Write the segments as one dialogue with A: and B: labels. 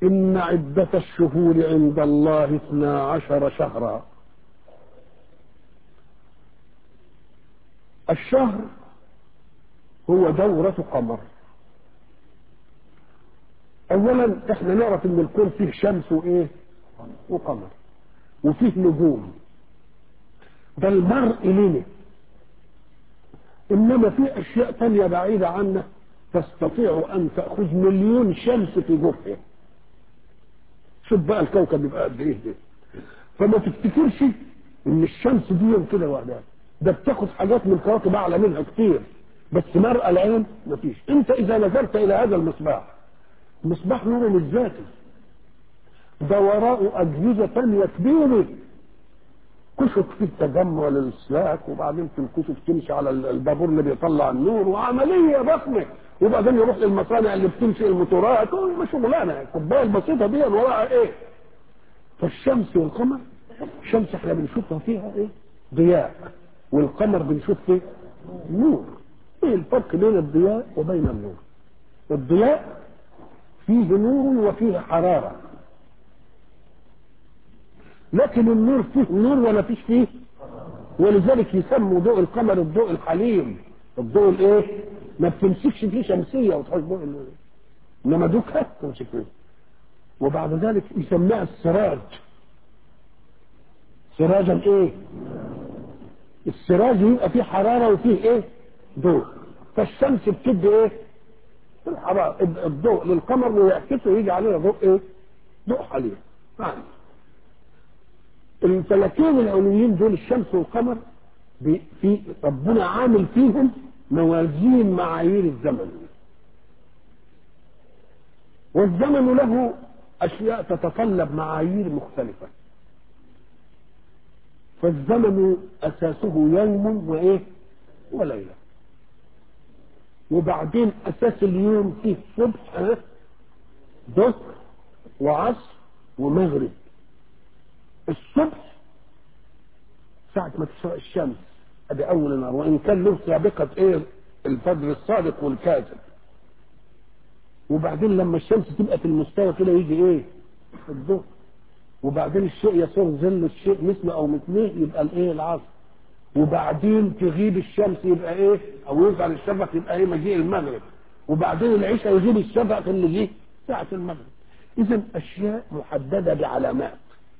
A: إن عدة الشهور عند الله اثنا عشر شهرا الشهر هو دورة قمر أولا احنا نعرف إن الكون فيه شمس وإيه وقمر وفيه نجوم ده المرء لنا إنما في أشياء تانية بعيدة عنا تستطيع أن تأخذ مليون شمس في جوفها شوف بقى الكوكب يبقى قد ايه ده فما تفتكرش ان الشمس دي يوم كده وحدها ده بتاخد حاجات من الكواكب اعلى منها كتير بس مرأى العين مفيش انت اذا نظرت الى هذا المصباح مصباح نور مش ذاتي ده وراءه اجهزه ثانيه كبيره كشف في التجمع للاسلاك وبعدين في الكشف تمشي على البابور اللي بيطلع النور وعمليه ضخمه وبعدين يروح للمصانع اللي بتمشي الموتورات شغلانه الكوبايه البسيطه دي وراها ايه؟ فالشمس والقمر الشمس احنا بنشوفها فيها ايه؟ ضياء والقمر بنشوف فيه نور ايه الفرق بين الضياء وبين النور؟ الضياء فيه نور وفيه حراره لكن النور فيه نور ولا فيش فيه ولذلك يسموا ضوء القمر الضوء الحليم الضوء الايه ما بتمسكش فيه شمسيه وتحط ضوء النور انما دوك تمسك فيه وبعد ذلك يسميها السراج سراجا ايه السراج يبقى فيه حراره وفيه ايه ضوء فالشمس بتدي ايه الحراره الضوء للقمر ويعكسه ويجي عليه ضوء ايه ضوء حليم يعني الفلكين العلويين دول الشمس والقمر في ربنا عامل فيهم موازين معايير الزمن والزمن له اشياء تتطلب معايير مختلفه فالزمن اساسه يوم وايه وليله وبعدين اساس اليوم فيه صبح ظهر وعصر ومغرب الصبح ساعة ما تشرق الشمس ادي اول النهار وان كان له سابقة ايه الفجر الصادق والكاذب وبعدين لما الشمس تبقى في المستوى كده يجي ايه الظهر وبعدين الشيء يصير ظل الشيء مثله او مثليه يبقى الايه العصر وبعدين تغيب الشمس يبقى ايه او يظهر الشفق يبقى ايه مجيء المغرب وبعدين العشاء يغيب الشفق اللي جه ساعة المغرب اذا اشياء محددة بعلامات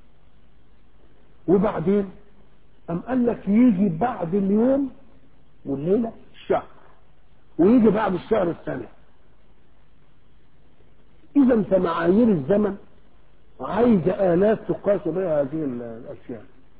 A: وبعدين أم قال لك يجي بعد اليوم والليلة الشهر ويجي بعد الشهر السنة إذا فمعايير الزمن عايزة آلات تقاس بها هذه الأشياء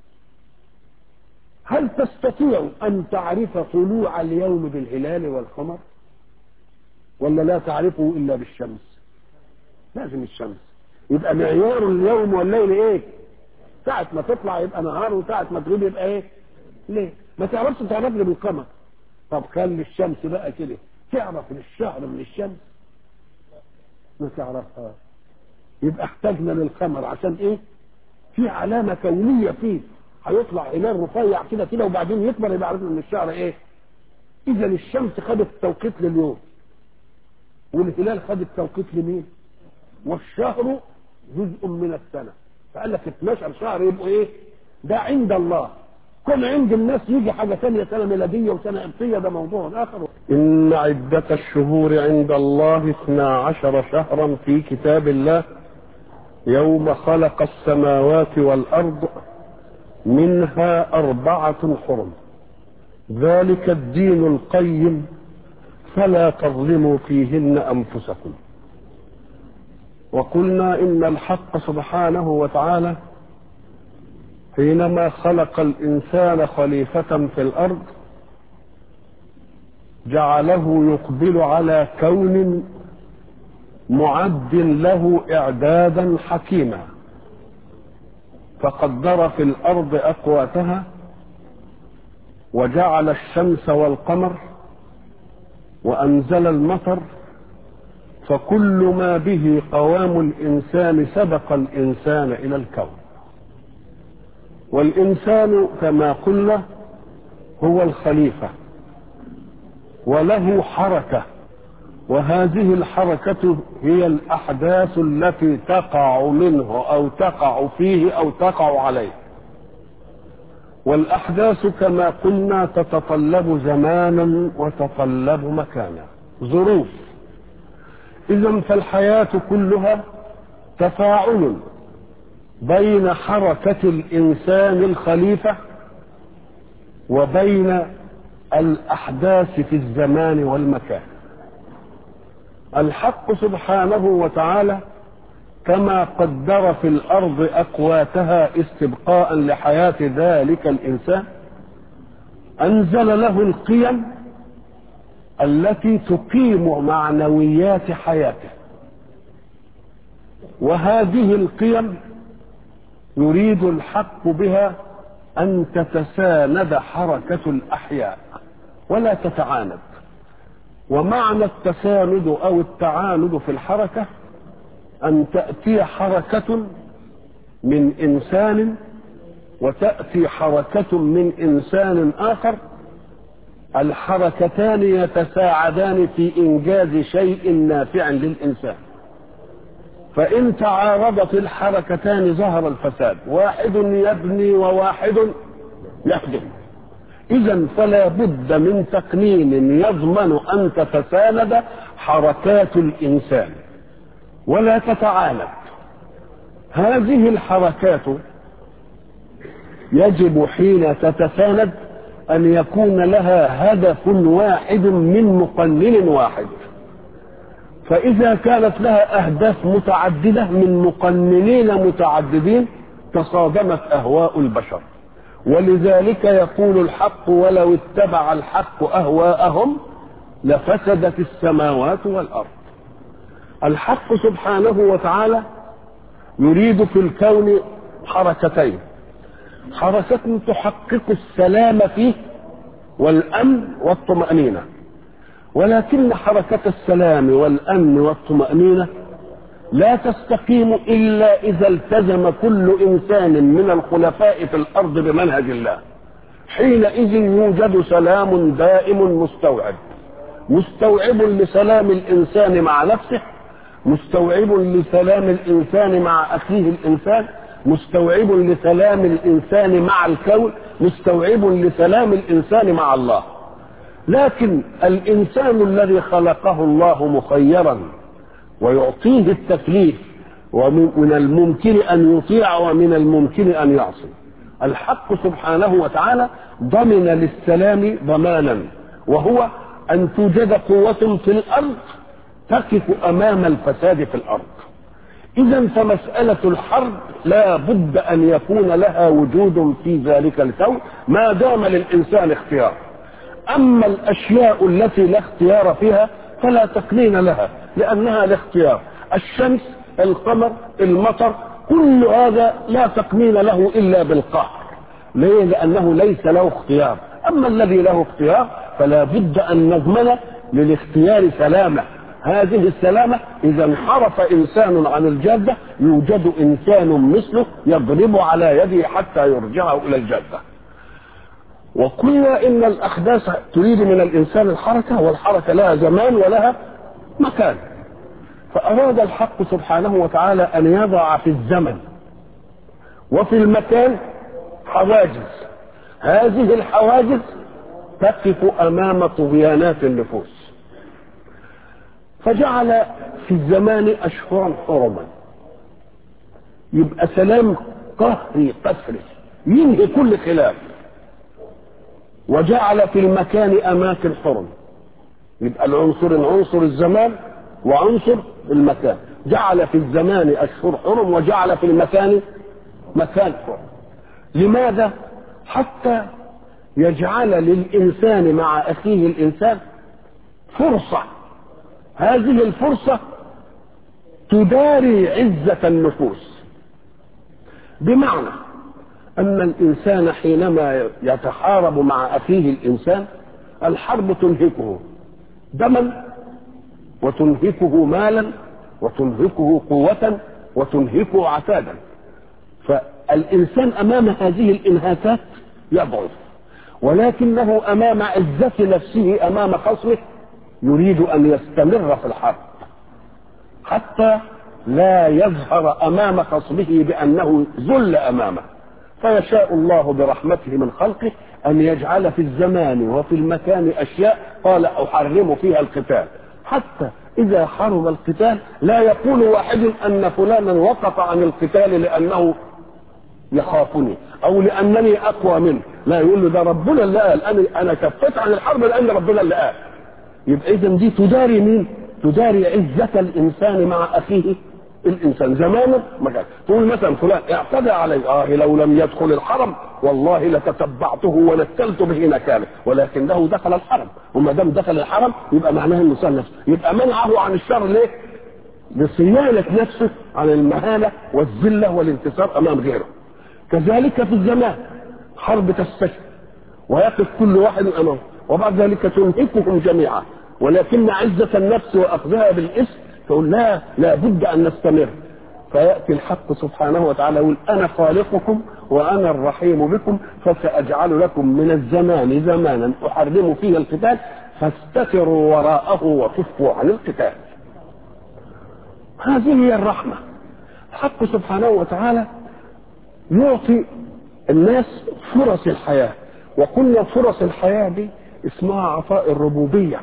A: هل تستطيع أن تعرف طلوع اليوم بالهلال والقمر ولا لا تعرفه إلا بالشمس لازم الشمس يبقى معيار اليوم والليل ايه ساعة ما تطلع يبقى نهار وساعة ما تغيب يبقى ايه؟ ليه؟ ما تعرفش تعرف لي بالقمر. طب خلي الشمس بقى كده تعرف الشهر من الشمس؟ ما تعرفها. يبقى احتاجنا للقمر عشان ايه؟ في علامة كونية فيه هيطلع هلال رفيع كده كده وبعدين يكبر يبقى عرفنا ان الشهر ايه؟ إذا الشمس خدت توقيت لليوم. والهلال خد التوقيت لمين؟ والشهر جزء من السنه فقال لك 12 شهر يبقوا ايه؟ ده عند الله. كل عند الناس يجي حاجة ثانية سنة ميلادية وسنة قبطية ده موضوع آخر. إن عدة الشهور عند الله اثنا عشر شهرا في كتاب الله يوم خلق السماوات والأرض منها أربعة حرم ذلك الدين القيم فلا تظلموا فيهن أنفسكم وقلنا إن الحق سبحانه وتعالى حينما خلق الإنسان خليفة في الأرض جعله يقبل على كون معد له إعدادا حكيما فقدر في الأرض أقواتها وجعل الشمس والقمر وأنزل المطر فكل ما به قوام الإنسان سبق الإنسان إلى الكون والإنسان كما قلنا هو الخليفة وله حركة وهذه الحركة هي الأحداث التي تقع منه أو تقع فيه أو تقع عليه والأحداث كما قلنا تتطلب زمانا وتتطلب مكانا ظروف إذا فالحياة كلها تفاعل بين حركة الإنسان الخليفة وبين الأحداث في الزمان والمكان الحق سبحانه وتعالى كما قدر في الارض اقواتها استبقاء لحياه ذلك الانسان انزل له القيم التي تقيم معنويات حياته وهذه القيم يريد الحق بها ان تتساند حركه الاحياء ولا تتعاند ومعنى التساند او التعاند في الحركه ان تاتي حركه من انسان وتاتي حركه من انسان اخر الحركتان يتساعدان في انجاز شيء نافع للانسان فان تعارضت الحركتان ظهر الفساد واحد يبني وواحد يهدم اذا فلا بد من تقنين يضمن ان تتساند حركات الانسان ولا تتعاند هذه الحركات يجب حين تتساند ان يكون لها هدف واحد من مقنن واحد فاذا كانت لها اهداف متعدده من مقننين متعددين تصادمت اهواء البشر ولذلك يقول الحق ولو اتبع الحق اهواءهم لفسدت السماوات والارض الحق سبحانه وتعالى يريد في الكون حركتين حركة تحقق السلام فيه والأمن والطمأنينة ولكن حركة السلام والأمن والطمأنينة لا تستقيم إلا إذا التزم كل إنسان من الخلفاء في الأرض بمنهج الله حينئذ يوجد سلام دائم مستوعب مستوعب لسلام الإنسان مع نفسه مستوعب لسلام الإنسان مع أخيه الإنسان مستوعب لسلام الإنسان مع الكون مستوعب لسلام الإنسان مع الله لكن الإنسان الذي خلقه الله مخيرا ويعطيه التكليف ومن الممكن ان يطيع ومن الممكن ان يعصي الحق سبحانه وتعالى ضمن للسلام ضمانا وهو ان توجد قوه في الارض تقف امام الفساد في الارض اذا فمساله الحرب لا بد ان يكون لها وجود في ذلك الكون ما دام للانسان اختيار اما الاشياء التي لا اختيار فيها فلا تقنين لها لانها الاختيار الشمس القمر المطر كل هذا لا تقنين له الا بالقهر ليه لانه ليس له اختيار اما الذي له اختيار فلا بد ان نضمن للاختيار سلامه هذه السلامة إذا انحرف إنسان عن الجادة يوجد إنسان مثله يضرب على يده حتى يرجعه إلى الجادة وقلنا إن الأحداث تريد من الإنسان الحركة والحركة لها زمان ولها مكان فأراد الحق سبحانه وتعالى أن يضع في الزمن وفي المكان حواجز هذه الحواجز تقف أمام طغيانات النفوس فجعل في الزمان أشهرا حرما يبقى سلام قهري قسري ينهي كل خلاف وجعل في المكان أماكن حرم يبقى العنصر عنصر الزمان وعنصر المكان جعل في الزمان أشهر حرم وجعل في المكان مكان حرم لماذا حتى يجعل للإنسان مع أخيه الإنسان فرصة هذه الفرصة تداري عزة النفوس بمعنى أن الإنسان حينما يتحارب مع أخيه الإنسان الحرب تنهكه دما وتنهكه مالا وتنهكه قوة وتنهكه عتادا فالإنسان أمام هذه الإنهاكات يضعف ولكنه أمام عزة نفسه أمام خصمه يريد أن يستمر في الحرب حتى لا يظهر أمام خصمه بأنه ذل أمامه فيشاء الله برحمته من خلقه أن يجعل في الزمان وفي المكان أشياء قال أحرم فيها القتال حتى إذا حرم القتال لا يقول واحد أن فلانا وقف عن القتال لأنه يخافني أو لأنني أقوى منه لا يقول له ده ربنا اللي قال أنا أنا كفيت عن الحرب لأن ربنا اللي قال يبقى إذا دي تداري مين؟ تداري عزة الإنسان مع أخيه الانسان زمانه ما كان تقول مثلا فلان اعتدى علي اه لو لم يدخل الحرم والله لتتبعته ونكلت به نكاله ولكنه دخل الحرم وما دام دخل الحرم يبقى معناه انه سال نفسه يبقى منعه عن الشر ليه؟ لصيانة نفسه عن المهانة والذلة والانتصار أمام غيره كذلك في الزمان حرب تستشهد ويقف كل واحد أمامه وبعد ذلك تنهكهم جميعا ولكن عزة النفس وأخذها بالإثم تقول لا لا بد أن نستمر فيأتي الحق سبحانه وتعالى يقول أنا خالقكم وأنا الرحيم بكم فسأجعل لكم من الزمان زمانا أحرم فيه القتال فاستتروا وراءه وكفوا عن القتال هذه هي الرحمة الحق سبحانه وتعالى يعطي الناس فرص الحياة وقلنا فرص الحياة دي اسمها عطاء الربوبية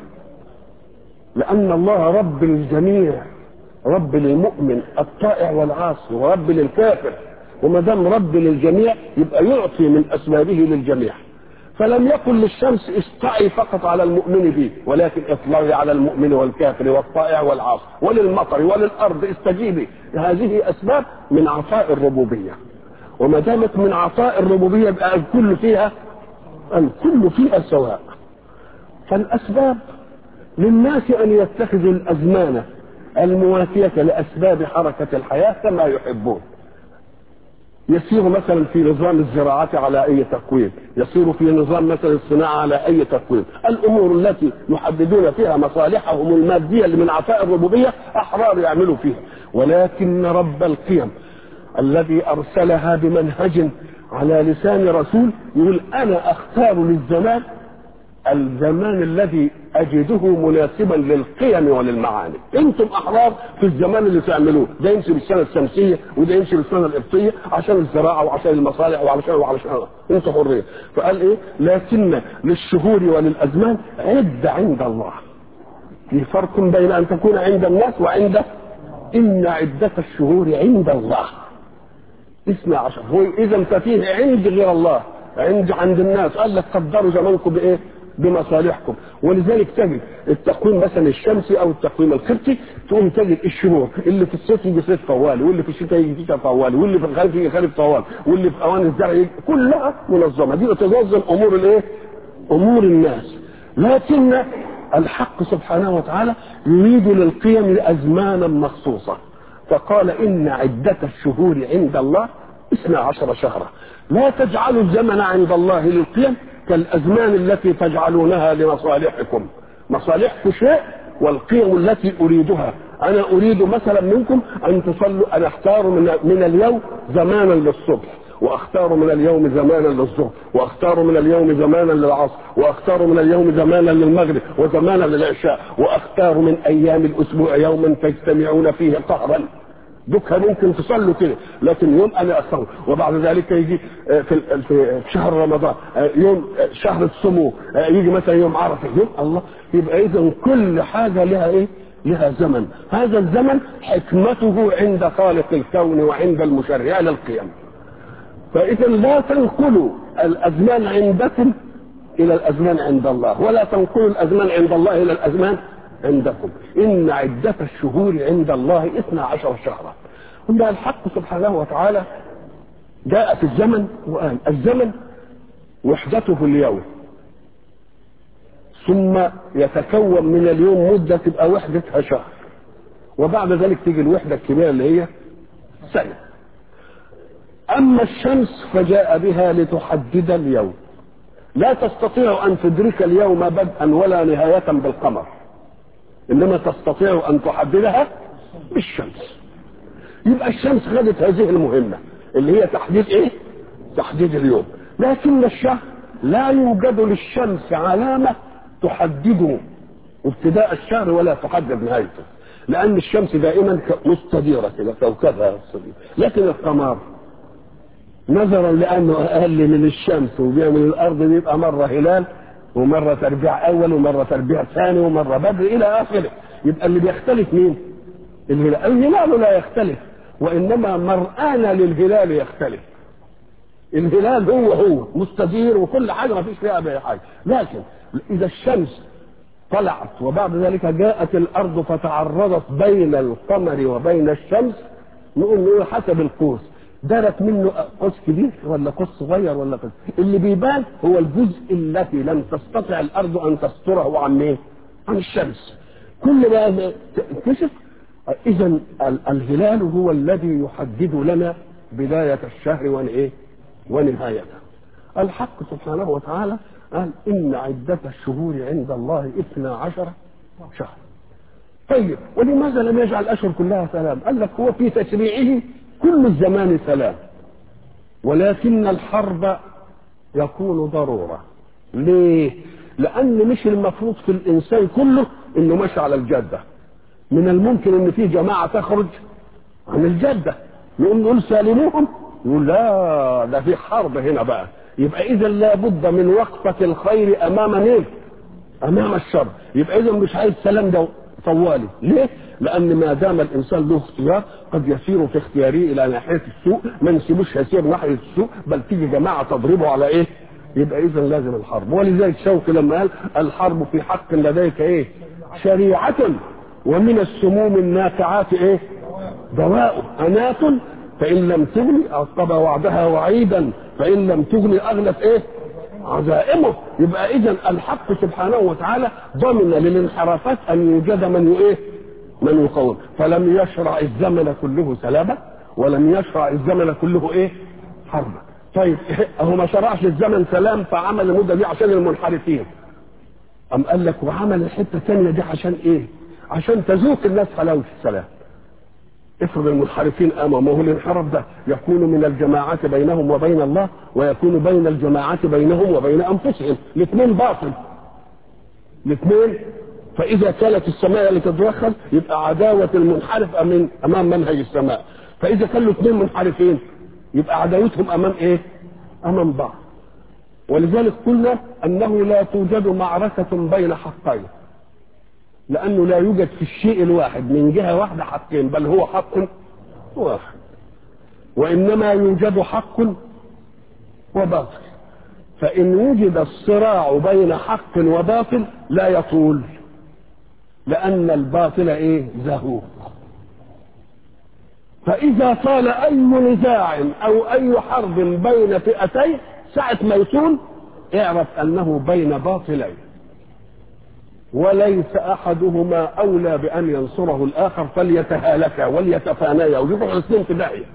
A: لأن الله رب للجميع رب للمؤمن الطائع والعاصي ورب للكافر وما دام رب للجميع يبقى يعطي من أسبابه للجميع فلم يقل للشمس اسطعي فقط على المؤمن به ولكن اطلعي على المؤمن والكافر والطائع والعاصي وللمطر وللارض استجيبي هذه اسباب من عطاء الربوبيه وما دامت من عطاء الربوبيه يبقى الكل فيها الكل فيها سواء فالاسباب للناس ان يتخذوا الازمان المواتيه لاسباب حركه الحياه كما يحبون يسير مثلا في نظام الزراعة على أي تقويم يسير في نظام مثلا الصناعة على أي تقويم الأمور التي يحددون فيها مصالحهم المادية اللي من عطاء الربوبية أحرار يعملوا فيها ولكن رب القيم الذي أرسلها بمنهج على لسان رسول يقول أنا أختار للزمان الزمان الذي اجده مناسبا للقيم وللمعاني انتم احرار في الزمان اللي تعملوه ده يمشي بالسنه الشمسيه وده يمشي بالسنه القبطيه عشان الزراعه وعشان المصالح وعشان وعشان انتم حريه فقال ايه لكن للشهور وللازمان عد عند الله في فرق بين ان تكون عند الناس وعند ان عده الشهور عند الله اثنى عشر هو اذا ففيه عند غير الله عند عند الناس قال لك قدروا زمانكم بايه بمصالحكم ولذلك تجد التقويم مثلا الشمسي او التقويم القبطي تقوم تجد الشهور اللي في الصيف يجي صيف طوالي واللي في الشتاء يجي شتاء طوالي واللي في الخريف يجي خريف طوالي واللي في اوان الزرع يجي كلها منظمه دي تنظم امور الايه؟ امور الناس لكن الحق سبحانه وتعالى يريد للقيم ازمانا مخصوصه فقال ان عده الشهور عند الله اثنا عشر شهرا لا تجعلوا الزمن عند الله للقيم كالازمان التي تجعلونها لمصالحكم مصالحكم شيء والقيم التي اريدها انا اريد مثلا منكم ان تصلوا ان اختار من, من اليوم زمانا للصبح واختار من اليوم زمانا للظهر واختار من اليوم زمانا للعصر واختار من اليوم زمانا للمغرب وزمانا للعشاء واختار من ايام الاسبوع يوما تجتمعون فيه قهرا بكره ممكن تصلوا كده لكن يوم انا اصوم وبعد ذلك يجي في في شهر رمضان يوم شهر السمو يجي مثلا يوم عرفه يوم الله يبقى اذا كل حاجه لها ايه؟ لها زمن هذا الزمن حكمته عند خالق الكون وعند المشرع للقيم فاذا لا تنقلوا الازمان عندكم الى الازمان عند الله ولا تنقلوا الازمان عند الله الى الازمان عندكم إن عدة الشهور عند الله اثنا عشر شهرا ثم الحق سبحانه وتعالى جاء في الزمن وقال الزمن وحدته اليوم ثم يتكون من اليوم مدة تبقى وحدتها شهر وبعد ذلك تيجي الوحدة الكبيرة اللي هي سنة أما الشمس فجاء بها لتحدد اليوم لا تستطيع أن تدرك اليوم بدءا ولا نهاية بالقمر انما تستطيع ان تحددها بالشمس يبقى الشمس خدت هذه المهمه اللي هي تحديد ايه تحديد اليوم لكن الشهر لا يوجد للشمس علامه تحدد وابتداء الشهر ولا تحدد نهايته لان الشمس دائما مستديره كده كوكبها مستدير لكن القمر نظرا لانه اقل من الشمس وبيعمل الارض بيبقى مره هلال ومره تربيع اول ومره تربيع ثاني ومره بدر الى اخره يبقى اللي بيختلف مين؟ الهلال الهلال لا يختلف وانما مرآن للهلال يختلف الهلال هو هو مستدير وكل حاجه ما فيش فيها اي حاجه لكن اذا الشمس طلعت وبعد ذلك جاءت الارض فتعرضت بين القمر وبين الشمس نقول نقول حسب القوس دارت منه قوس كبير ولا قوس صغير ولا قوس اللي بيبان هو الجزء الذي لم تستطع الارض ان تستره عن ايه؟ عن الشمس كل ما تكشف اذا الهلال هو الذي يحدد لنا بدايه الشهر وايه؟ ونهايته الحق سبحانه وتعالى قال إن عدة الشهور عند الله اثنا عشر شهر طيب ولماذا لم يجعل الأشهر كلها سلام قال لك هو في تشريعه كل الزمان سلام ولكن الحرب يكون ضرورة ليه لأن مش المفروض في الإنسان كله إنه ماشي على الجدة من الممكن إن في جماعة تخرج عن الجدة نقول نقول سالموهم يقول لا ده في حرب هنا بقى يبقى اذا لابد من وقفه الخير امام مين؟ امام الشر يبقى اذا مش عايز سلام ده طوالي ليه؟ لان ما دام الانسان له اختيار قد يسير في اختياره الى ناحيه السوء ما نسيبوش يسير ناحيه السوء بل تيجي جماعه تضربه على ايه؟ يبقى اذا لازم الحرب ولذلك شوقي لما قال الحرب في حق لديك ايه؟ شريعه ومن السموم النافعات ايه؟ دواء انات فإن لم تغني عقب وعدها وعيدا فإن لم تغني أغلت إيه؟ عزائمه يبقى إذا الحق سبحانه وتعالى ضمن للانحرافات أن يوجد من إيه؟ من يقوم فلم يشرع الزمن كله سلامة ولم يشرع الزمن كله إيه؟ حربا طيب هو ما شرعش الزمن سلام فعمل المدة دي عشان المنحرفين أم قال لك وعمل الحتة الثانية دي عشان إيه؟ عشان تذوق الناس حلاوة السلام افرض المنحرفين امامه الانحراف ده يكون من الجماعات بينهم وبين الله ويكون بين الجماعات بينهم وبين انفسهم الاثنين باطل الاثنين فاذا كانت السماء اللي تتدخل يبقى عداوه المنحرف امام امام منهج السماء فاذا كانوا اثنين منحرفين يبقى عداوتهم امام ايه؟ امام بعض ولذلك قلنا انه لا توجد معركه بين حقين لانه لا يوجد في الشيء الواحد من جهه واحده حقين بل هو حق واحد وانما يوجد حق وباطل فان وجد الصراع بين حق وباطل لا يطول لان الباطل ايه زهوق فاذا طال اي نزاع او اي حرب بين فئتين ساعه ما يطول اعرف انه بين باطلين وليس احدهما اولى بان ينصره الاخر فليتهالكا وليتفانيا ويروحوا الاثنين في داهيه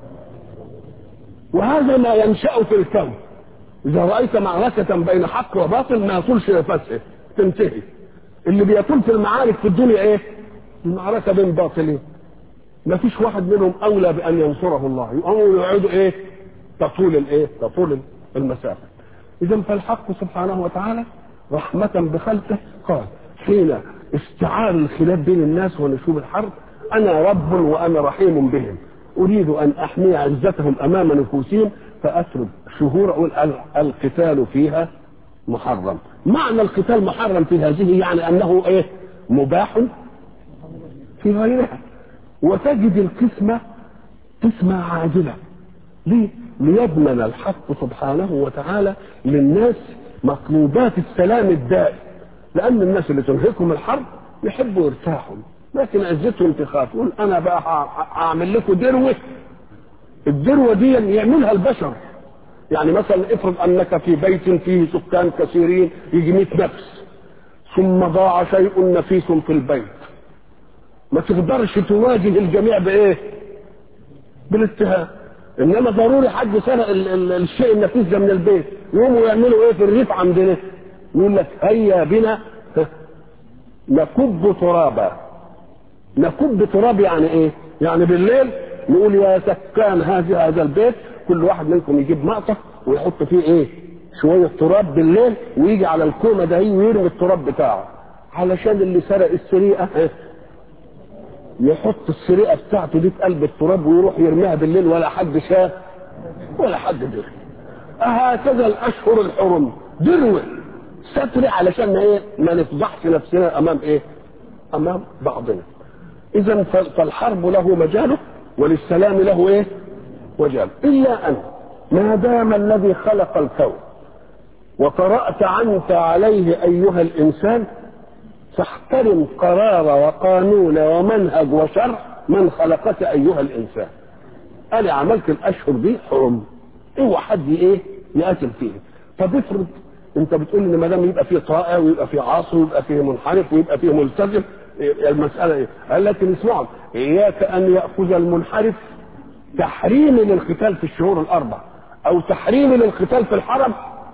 A: وهذا ما ينشا في الكون اذا رايت معركه بين حق وباطل ما يطولش نفسه تنتهي اللي بيطول في المعارك في الدنيا ايه المعركه بين باطلين ما فيش واحد منهم اولى بان ينصره الله يقوموا يقعدوا ايه تطول الايه تطول المسافه اذا فالحق سبحانه وتعالى رحمة بخلقه قال حين استعار الخلاف بين الناس ونشوب الحرب أنا رب وأنا رحيم بهم أريد أن أحمي عزتهم أمام نفوسهم فأترك شهور أقول القتال فيها محرم معنى القتال محرم في هذه يعني أنه إيه مباح في غيرها وتجد القسمة قسمة عادلة ليه؟ ليضمن الحق سبحانه وتعالى للناس مطلوبات السلام الدائم لان الناس اللي تنهكم الحرب يحبوا يرتاحوا لكن عزتهم تخاف يقول انا بقى هعمل لكم دروه الدروه دي يعملها البشر يعني مثلا افرض انك في بيت فيه سكان كثيرين يجي 100 نفس ثم ضاع شيء نفيس في البيت ما تقدرش تواجه الجميع بايه بالاتهام انما ضروري حد سرق الشيء النفيس ده من البيت يقوموا يعملوا ايه في الريف عندنا يقول لك هيا بنا نكب ترابا نكب تراب يعني ايه يعني بالليل نقول يا سكان هذا هذا البيت كل واحد منكم يجيب مقطف ويحط فيه ايه شويه تراب بالليل ويجي على الكومه ده ويرمي التراب بتاعه علشان اللي سرق السرقه إيه؟ يحط السرقه بتاعته دي في قلب التراب ويروح يرميها بالليل ولا حد شاف ولا حد دري هكذا الاشهر الحرم دروه ستر علشان ايه ما نفضحش نفسنا امام ايه امام بعضنا اذا فالحرب له مجاله وللسلام له ايه وجال الا ان ما دام الذي خلق الكون وقرأت عنك عليه أيها الإنسان فاحترم قرار وقانون ومنهج وشرع من خلقك أيها الإنسان أنا عملت الأشهر دي حرم اوعى حد إيه يقاتل فيه طب افرض أنت بتقول إن ما دام يبقى فيه طائع ويبقى فيه عاصي ويبقى فيه منحرف ويبقى فيه ملتزم المسألة إيه؟ قال لكن اسمعوا إياك أن يأخذ المنحرف تحريم للقتال في الشهور الأربع أو تحريم للقتال في الحرم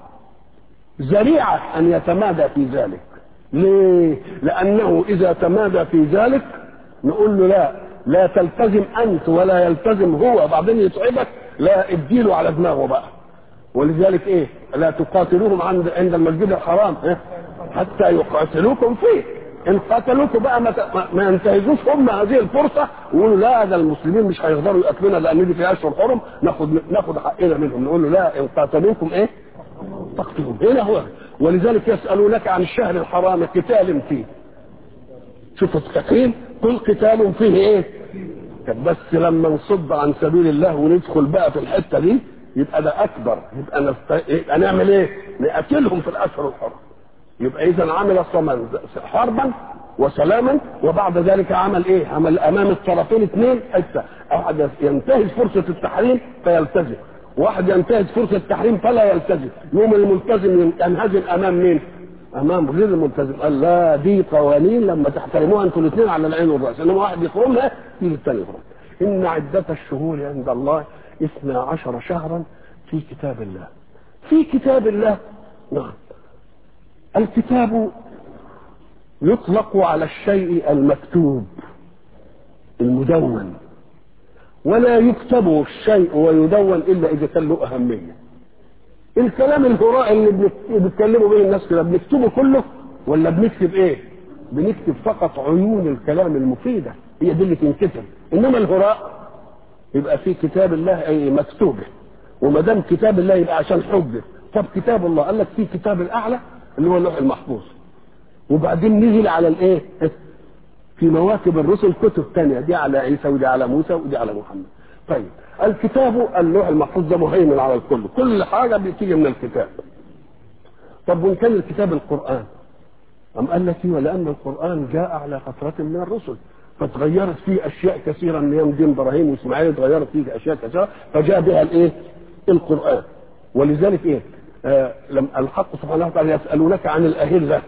A: ذريعة أن يتمادى في ذلك ليه؟ لأنه إذا تمادى في ذلك نقول له لا لا تلتزم أنت ولا يلتزم هو بعدين يتعبك لا اديله على دماغه بقى ولذلك ايه لا تقاتلوهم عند عند المسجد الحرام إيه؟ حتى يقاتلوكم فيه ان قاتلوكم بقى ما, ما ينتهزوش هم هذه الفرصه ويقولوا لا ده المسلمين مش هيقدروا يقتلونا لان دي في اشهر حرم ناخد ناخد حقنا منهم نقول له لا ان قاتلوكم ايه تقتلهم هنا هو ولذلك يسألونك عن الشهر الحرام قتال فيه شوفوا التقرير كل قتال فيه ايه بس لما نصد عن سبيل الله وندخل بقى في الحته دي يبقى ده اكبر يبقى نست... يبقى نعمل ايه؟ نقتلهم في الاشهر الحرم يبقى اذا عمل صمد حربا وسلاما وبعد ذلك عمل ايه؟ عمل امام الطرفين اثنين حته احد ينتهز فرصه التحريم فيلتزم واحد ينتهز فرصة التحريم فلا يلتزم يوم الملتزم ينهزم أمام مين أمام غير الملتزم قال لا دي قوانين لما تحترموها أنتوا الاثنين على العين والرأس إنما واحد يخرمها يجي الثاني يخرم إن عدة الشهور عند الله اثنا عشر شهرا في كتاب الله في كتاب الله نعم الكتاب يطلق على الشيء المكتوب المدون ولا يكتب الشيء ويدون الا اذا كان له اهميه الكلام الهراء اللي بيتكلموا به الناس كده بنكتبه كله ولا بنكتب ايه بنكتب فقط عيون الكلام المفيده هي دي اللي تنكتب انما الهراء يبقى في كتاب الله اي مكتوبه وما دام كتاب الله يبقى عشان حجه طب كتاب الله قال لك في كتاب الاعلى اللي هو اللوح المحفوظ وبعدين نزل على الايه في مواكب الرسل كتب تانية دي على عيسى ودي على موسى ودي على محمد طيب الكتاب اللوح المحفوظ ده مهيمن على الكل كل حاجة بتيجي من الكتاب طب وان كان الكتاب القرآن أم قال لك ولأن القرآن جاء على فترة من الرسل فتغيرت فيه أشياء كثيرة من يوم دين إبراهيم وإسماعيل تغيرت فيه أشياء كثيرة فجاء بها الإيه؟ القرآن ولذلك إيه؟ آه لما الحق سبحانه وتعالى يسألونك عن الأهلة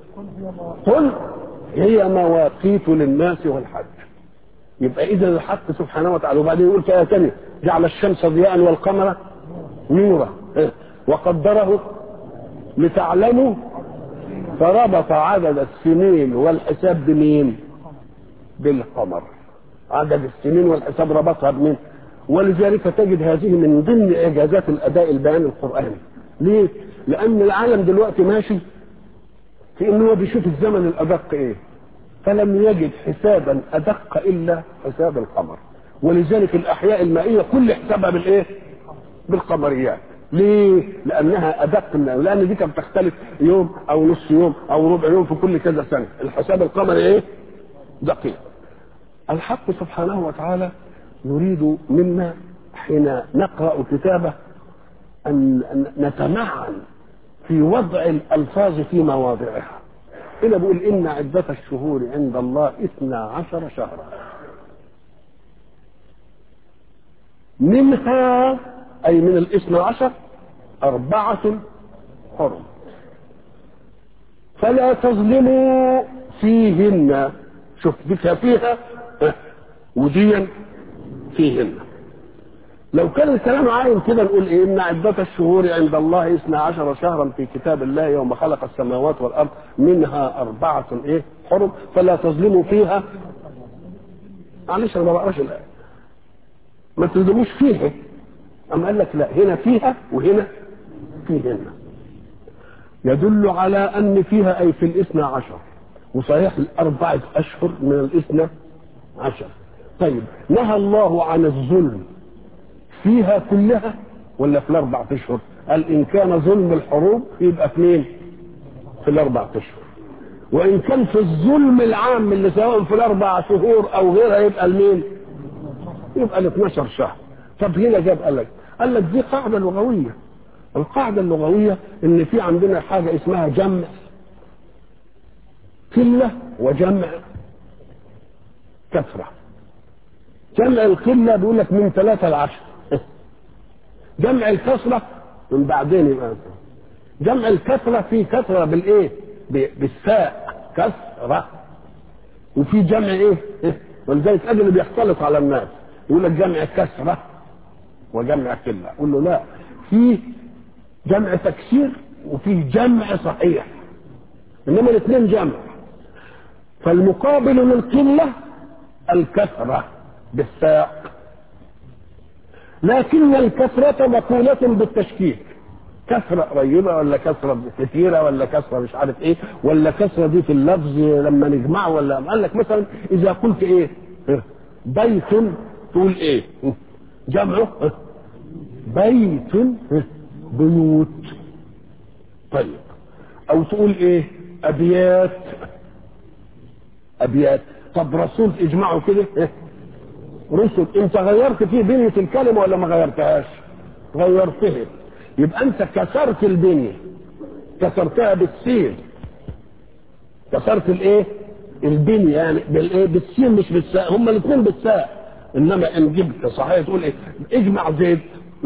A: قل هي مواقيت للناس والحج يبقى اذا الحق سبحانه وتعالى وبعدين يقول في ايه ثانيه جعل الشمس ضياء والقمر نورا وقدره لتعلموا فربط عدد السنين والحساب بمين؟ بالقمر عدد السنين والحساب ربطها بمين؟ ولذلك تجد هذه من ضمن اعجازات الاداء البيان القراني ليه؟ لان العالم دلوقتي ماشي في انه هو بيشوف الزمن الادق ايه فلم يجد حسابا ادق الا حساب القمر ولذلك الاحياء المائيه كل حسابها بالايه بالقمريات ليه لانها ادق من لان دي كانت بتختلف يوم او نص يوم او ربع يوم في كل كذا سنه الحساب القمري ايه دقيق الحق سبحانه وتعالى يريد منا حين نقرا كتابه ان نتمعن في وضع الألفاظ في مواضعها هنا بيقول إن عدة الشهور عند الله اثنا عشر شهرا منها أي من الاثنى عشر أربعة حرم فلا تظلموا فيهن شوف بك فيها وديا فيهن لو كان الكلام عايم كده نقول ايه ان عدة الشهور عند الله اثنا عشر شهرا في كتاب الله يوم خلق السماوات والارض منها اربعة ايه حرم فلا تظلموا فيها معلش انا ما بقراش الايه ما تظلموش فيها اما قال لك لا هنا فيها وهنا فيهن يدل على ان فيها اي في الاثنى عشر وصحيح أربعة أشهر من الاثنى عشر طيب نهى الله عن الظلم فيها كلها ولا في الأربعة أشهر قال إن كان ظلم الحروب يبقى في مين في الأربعة أشهر وإن كان في الظلم العام اللي سواء في الأربع شهور أو غيرها يبقى المين يبقى ال 12 شهر طب هنا جاب قال لك قال لك دي قاعدة لغوية القاعدة اللغوية إن في عندنا حاجة اسمها جمع قلة وجمع كثرة جمع القلة بيقول لك من ثلاثة لعشرة جمع الكثرة من بعدين يبقى جمع الكثرة في كثرة بالإيه؟ بالساء كثرة وفي جمع إيه؟ ولذلك أجل اللي بيختلط على الناس يقول لك جمع كثرة وجمع قلة قول له لا في جمع تكسير وفي جمع صحيح انما الاثنين جمع فالمقابل للقله الكثره بالساق لكن الكثرة مقولة بالتشكيك كثرة قريبة ولا كثرة كثيرة ولا كثرة مش عارف ايه ولا كثرة دي في اللفظ لما نجمعه ولا قال لك مثلا إذا قلت ايه بيت تقول ايه جمعه بيت بيوت طيب او تقول ايه ابيات ابيات طب رسول اجمعوا كده إيه؟ رسل انت غيرت فيه بنية الكلمة ولا ما غيرتهاش غيرتها يبقى انت كسرت البنية كسرتها بالسين كسرت الايه البنية يعني بالايه بالسين مش بالساء هما الاثنين بالساء انما ان جبت صحيح تقول ايه اجمع زيد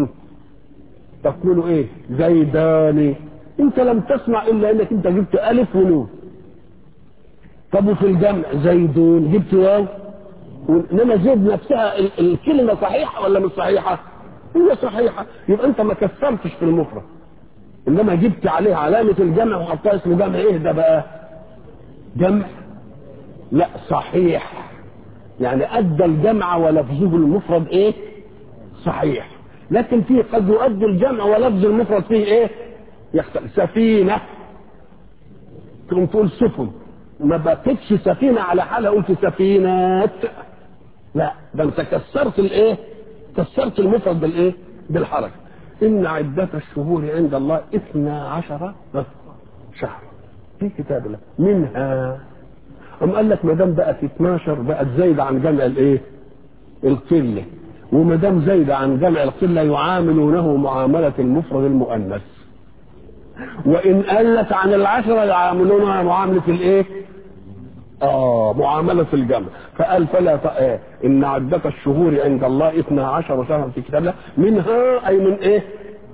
A: تقول ايه زيداني انت لم تسمع الا انك انت جبت الف ونون طب وفي الجمع زيدون جبت واو انما زيد نفسها الكلمه صحيحه ولا مش صحيحه؟ هي صحيحه يبقى انت ما كسرتش في المفرد انما جبت عليه علامه الجمع وحطها اسمه جمع ايه ده بقى؟ جمع لا صحيح يعني ادى الجمع ولفظه المفرد ايه؟ صحيح لكن فيه قد يؤدي الجمع ولفظ المفرد فيه ايه؟ يختلف سفينه تقوم تقول سفن ما بقتش سفينه على حالها قلت سفينات لا ده انت كسرت الايه؟ كسرت المفرد بالايه؟ بالحركه ان عدة الشهور عند الله اثنا عشر شهر في كتاب الله منها أم قال لك ما دام بقت 12 بقت زايدة عن جمع الايه؟ القلة وما دام زايدة عن جمع القلة يعاملونه معاملة المفرد المؤنث وإن قلت عن العشرة يعاملونها معاملة الايه؟ آه معاملة الجمع فقال فلا ت... آه إن عدة الشهور عند الله اثنا عشر شهرا في كتاب الله منها أي من إيه؟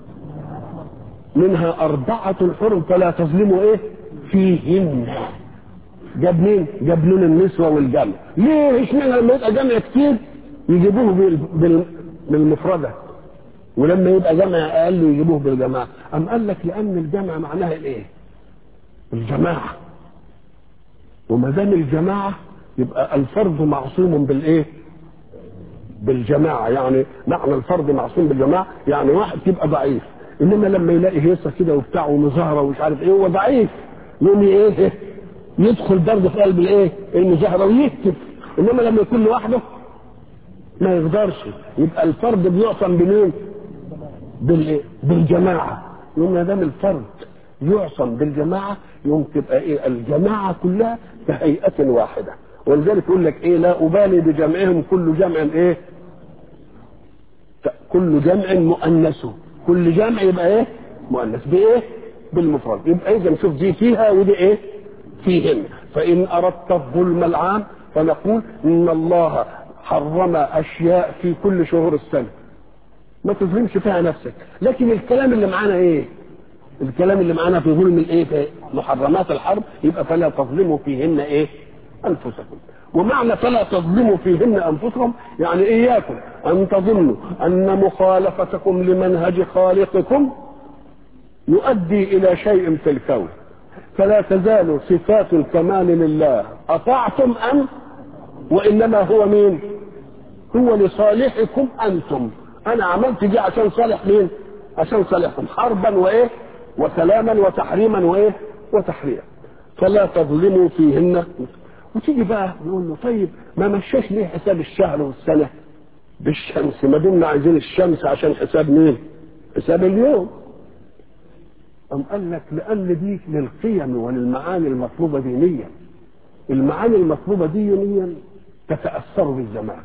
A: منها أربعة حرم فلا تظلموا إيه؟ فيهن جاب مين؟ جاب لون النسوة والجمع ليه اشمعنى لما يبقى جمع كتير يجيبوه بال... بال... بالمفردة ولما يبقى جمع أقل يجيبوه بالجماعة أم قال لك لأن الجمع معناها الإيه؟ الجماعة وما دام الجماعة يبقى الفرد معصوم بالايه؟ بالجماعة يعني معنى الفرد معصوم بالجماعة يعني واحد يبقى ضعيف انما لما يلاقي هيصة كده وبتاع ومظاهرة ومش عارف ايه هو ضعيف يقوم ايه يدخل برضه في قلب الايه؟ المظاهرة ويكتب انما لما يكون لوحده ما يقدرش يبقى الفرد بيعصم بمين؟ بالايه؟ بالجماعة يقوم ما دام الفرد يعصم بالجماعة يوم تبقى ايه الجماعة كلها كهيئة واحدة ولذلك يقول لك ايه لا أبالي بجمعهم كل جمع ايه كل جمع مؤنث كل جمع يبقى ايه مؤنث بايه بالمفرد يبقى اذا شوف دي فيها ودي ايه فيهن فإن أردت الظلم العام فنقول إن الله حرم أشياء في كل شهور السنة ما تظلمش فيها نفسك لكن الكلام اللي معانا ايه الكلام اللي معانا في ظلم الايه في محرمات الحرب يبقى فلا تظلموا فيهن ايه انفسكم ومعنى فلا تظلموا فيهن انفسكم يعني اياكم ان تظنوا ان مخالفتكم لمنهج خالقكم يؤدي الى شيء في الكون فلا تزال صفات الكمال لله اطعتم ام وانما هو مين هو لصالحكم انتم انا عملت دي عشان صالح مين عشان صالحكم حربا وايه وسلاما وتحريما وايه وتحريما فلا تظلموا فيهن وتيجي بقى نقول له طيب ما مشاش ليه حساب الشهر والسنه بالشمس ما دمنا عايزين الشمس عشان حساب مين؟ حساب اليوم أم قال لك لأن دي للقيم وللمعاني المطلوبة دينيا المعاني المطلوبة دينيا تتأثر بالزمان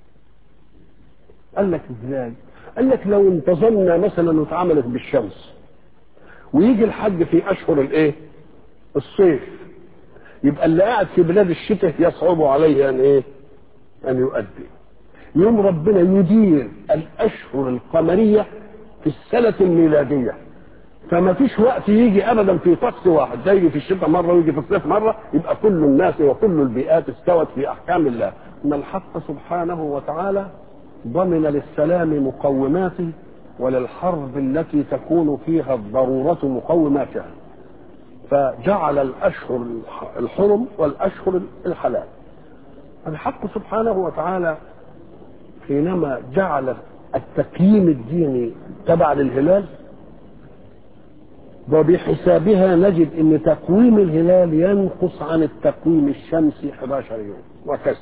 A: قال لك ازاي؟ قال لك لو انتظمنا مثلا واتعملت بالشمس ويجي الحج في اشهر الايه؟ الصيف يبقى اللي قاعد في بلاد الشتاء يصعب عليه ان ايه؟ ان يؤدي يوم ربنا يدير الاشهر القمريه في السنه الميلاديه فما فيش وقت يجي ابدا في طقس واحد ده يجي في الشتاء مره ويجي في الصيف مره يبقى كل الناس وكل البيئات استوت في احكام الله ان الحق سبحانه وتعالى ضمن للسلام مقوماته وللحرب التي تكون فيها الضروره مقوماتها فجعل الاشهر الحرم والاشهر الحلال الحق سبحانه وتعالى حينما جعل التقييم الديني تبع للهلال وبحسابها نجد ان تقويم الهلال ينقص عن التقويم الشمسي 11 يوم وكسر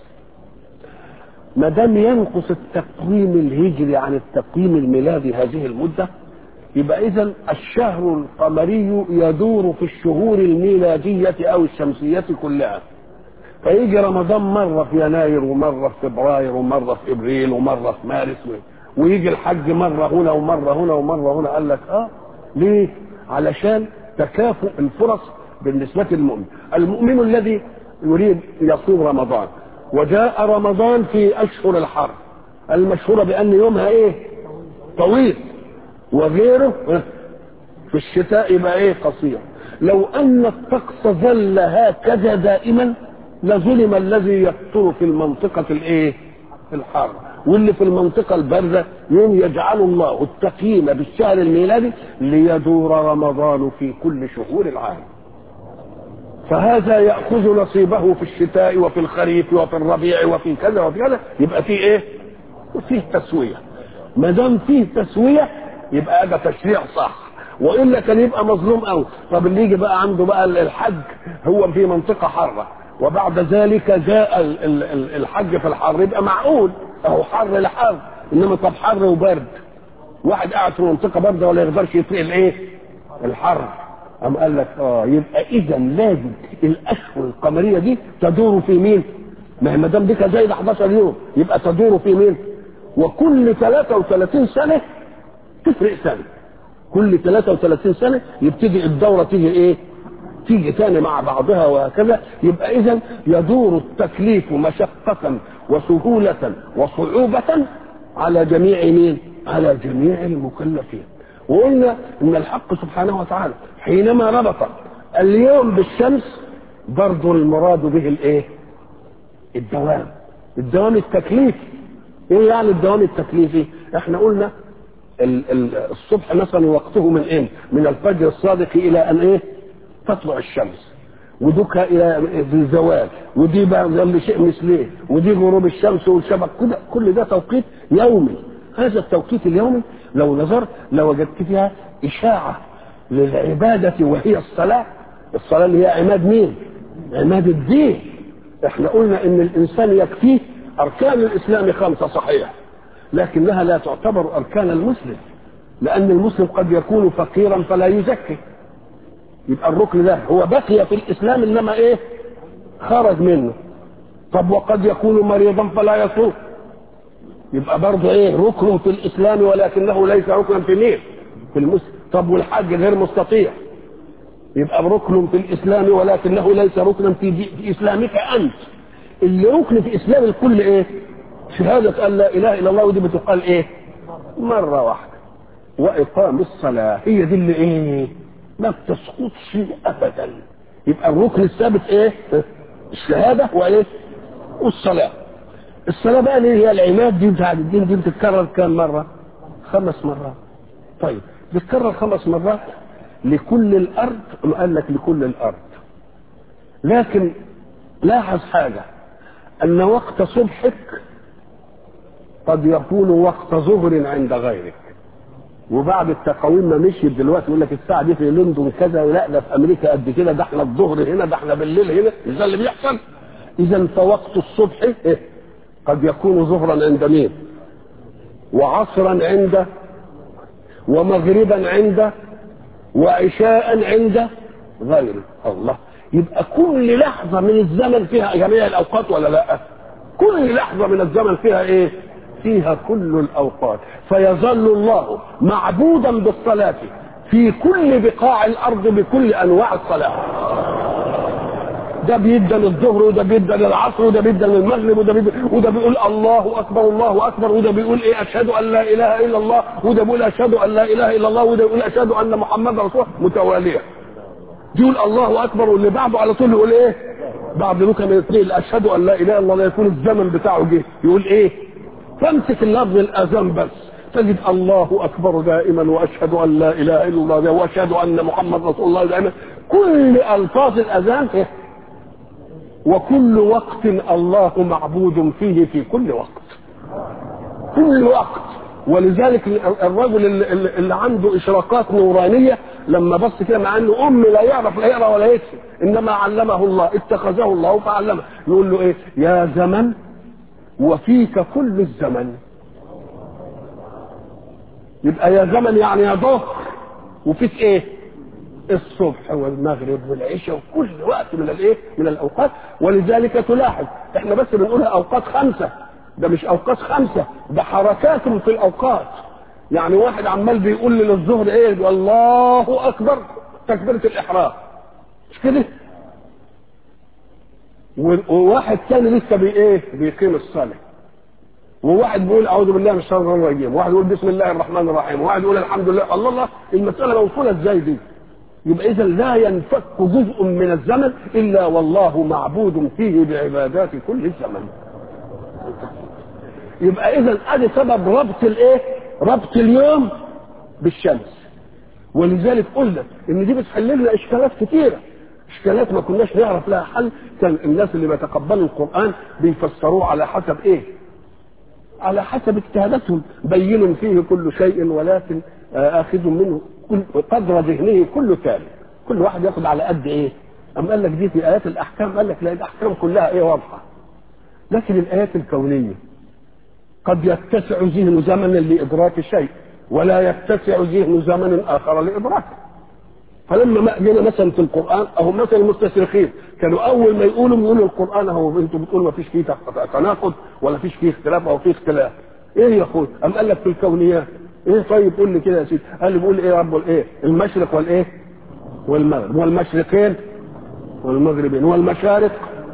A: ما دام ينقص التقويم الهجري عن التقويم الميلادي هذه المده يبقى اذا الشهر القمري يدور في الشهور الميلاديه او الشمسيه كلها فيجي رمضان مره في يناير ومره في فبراير ومره في ابريل ومره في مارس ويجي الحج مره هنا ومره هنا ومره هنا قال لك اه ليه؟ علشان تكافؤ الفرص بالنسبة للمؤمن المؤمن الذي يريد يصوم رمضان وجاء رمضان في أشهر الحرب المشهورة بأن يومها إيه طويل وغيره في الشتاء يبقى إيه قصير لو أن الطقس ظل هكذا دائما لظلم الذي يقطر في المنطقة الإيه الحر واللي في المنطقة الباردة يوم يجعل الله التقييم بالشهر الميلادي ليدور رمضان في كل شهور العام فهذا يأخذ نصيبه في الشتاء وفي الخريف وفي الربيع وفي كذا وفي كذا يبقى فيه ايه؟ فيه تسوية ما دام فيه تسوية يبقى ده تشريع صح والا كان يبقى مظلوم قوي طب اللي يجي بقى عنده بقى الحج هو في منطقة حارة وبعد ذلك جاء الحج في الحر يبقى معقول اهو حر لحر انما طب حر وبرد واحد قاعد في منطقه بارده ولا يقدرش يطيق الايه؟ الحر قام قال لك اه يبقى اذا لازم الاشهر القمريه دي تدور في مين؟ ما دام دي زايد 11 يوم يبقى تدور في مين؟ وكل 33 سنه تفرق سنه كل 33 سنه يبتدي الدوره تيجي ايه؟ تيجي تاني مع بعضها وهكذا يبقى اذا يدور التكليف مشقة وسهولة وصعوبة على جميع مين؟ على جميع المكلفين. وقلنا ان الحق سبحانه وتعالى حينما ربط اليوم بالشمس برضه المراد به الايه؟ الدوام. الدوام التكليفي. ايه يعني الدوام التكليفي؟ احنا قلنا الصبح مثلا وقته من ايه؟ من الفجر الصادق الى ان ايه؟ تطلع الشمس ودك الى الزوال ودي بقى جنب شيء مثليه ودي غروب الشمس والشبك كل كل ده توقيت يومي هذا التوقيت اليومي لو نظرت لوجدت فيها اشاعه للعباده وهي الصلاه الصلاه اللي هي عماد مين؟ عماد الدين احنا قلنا ان الانسان يكفيه اركان الاسلام خمسه صحيح لكنها لا تعتبر اركان المسلم لان المسلم قد يكون فقيرا فلا يزكي يبقى الركن ده هو بقي في الاسلام انما ايه خرج منه طب وقد يكون مريضا فلا يصوم يبقى برضه ايه ركن في الاسلام ولكنه ليس ركنا في مين في المسلم طب والحج غير مستطيع يبقى ركن في الاسلام ولكنه ليس ركنا في, في اسلامك انت اللي ركن في اسلام الكل ايه شهادة أن لا إله إلا الله ودي بتقال إيه؟ مرة واحدة وإقام الصلاة هي دي اللي إيه؟ ما بتسقطش ابدا يبقى الركن الثابت ايه الشهاده وايه والصلاه الصلاه بقى اللي هي العماد دي بتاع الدين دي بتتكرر كام مره خمس مرات طيب بتتكرر خمس مرات لكل الارض قال لك لكل الارض لكن لاحظ حاجه ان وقت صبحك قد يكون وقت ظهر عند غيرك وبعد التقاويم ما مشيت دلوقتي يقول لك الساعه دي في لندن كذا لا ده في امريكا قد كده ده احنا الظهر هنا ده احنا بالليل هنا مش ده اللي بيحصل اذا فوقت الصبح إيه؟ قد يكون ظهرا عند مين وعصرا عند ومغربا عند وعشاء عند غيره الله يبقى كل لحظة من الزمن فيها جميع الأوقات ولا لا كل لحظة من الزمن فيها إيه فيها كل الأوقات فيظل الله معبودا بالصلاة في كل بقاع الأرض بكل أنواع الصلاة ده بيدى للظهر وده بيدى للعصر وده بيدى للمغرب وده بيدى وده بيقول الله اكبر الله اكبر وده بيقول ايه اشهد ان لا اله الا الله وده بيقول اشهد ان لا اله الا الله وده بيقول اشهد ان محمد رسول الله متواليه يقول الله اكبر واللي بعده على طول يقول ايه بعد ركن من الاثنين اشهد ان لا اله الا الله يكون الزمن بتاعه جه يقول ايه فامسك اللفظ الاذان بس تجد الله اكبر دائما واشهد ان لا اله الا الله واشهد ان محمد رسول الله دائما كل الفاظ الاذان إيه؟ وكل وقت الله معبود فيه في كل وقت كل وقت ولذلك الرجل اللي, اللي عنده اشراقات نورانيه لما بص كده مع انه ام لا يعرف لا يقرا ولا يكتب انما علمه الله اتخذه الله فعلمه يقول له ايه يا زمن وفيك كل الزمن يبقى يا زمن يعني يا ظهر وفيك ايه الصبح والمغرب والعشاء وكل وقت من الايه من الاوقات ولذلك تلاحظ احنا بس بنقولها اوقات خمسه ده مش اوقات خمسه ده حركات في الاوقات يعني واحد عمال بيقول لي للظهر ايه والله اكبر تكبيره الاحرام مش كده وواحد تاني لسه بي ايه بيقيم الصلاه وواحد بيقول اعوذ بالله من الشيطان الرجيم وواحد يقول بسم الله الرحمن الرحيم وواحد يقول الحمد لله الله الله المساله موصوله ازاي دي يبقى اذا لا ينفك جزء من الزمن الا والله معبود فيه بعبادات كل الزمن يبقى اذا ادي سبب ربط الايه ربط اليوم بالشمس ولذلك قلنا ان دي بتحل لنا اشكالات كثيره اشكالات ما كناش نعرف لها حل كان الناس اللي بيتقبلوا القران بيفسروه على حسب ايه على حسب اجتهاداتهم بين فيه كل شيء ولكن اخذ منه كل قدر ذهنه كل كامل كل واحد ياخد على قد ايه أم قال لك دي في آيات الأحكام قال لك لا الأحكام كلها إيه واضحة لكن الآيات الكونية قد يتسع ذهن زمنا لإدراك شيء ولا يتسع ذهن زمن آخر لإدراكه فلما ما جينا مثلا في القرآن أو مثلا المستشرقين كانوا أول ما يقولوا يقولوا القرآن أهو أنتم بتقولوا ما فيش فيه تناقض ولا فيش فيه اختلاف أو فيه اختلاف إيه يا أخوي؟ أم قال لك في الكونيات ايه طيب قول لي كده يا سيدي قال لي بيقول ايه يا رب الايه المشرق والايه والمغرب والمشرقين والمغربين والمشارق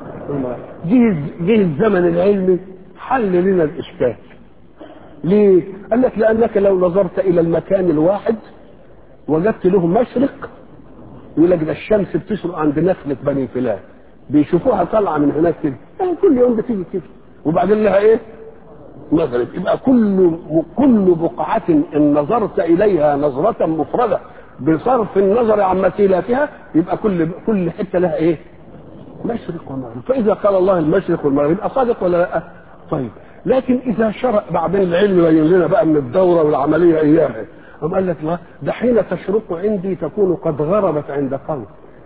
A: جه جه الزمن العلمي حل لنا الاشكال ليه قال لك لانك لو نظرت الى المكان الواحد وجدت له مشرق يقول لك ده الشمس بتشرق عند نخله بني فلان بيشوفوها طالعه من هناك كده يعني كل يوم بتيجي كده وبعدين لها ايه مغرب يبقى كل كل بقعة إن نظرت إليها نظرة مفردة بصرف النظر عن مثيلاتها يبقى كل كل حتة لها إيه؟ مشرق ومغرب فإذا قال الله المشرق والمغرب يبقى صادق ولا لا؟ طيب لكن إذا شرع بعدين العلم يبين لنا بقى من الدورة والعملية إياها أم قال لك لا ده حين تشرق عندي تكون قد غربت عند قوم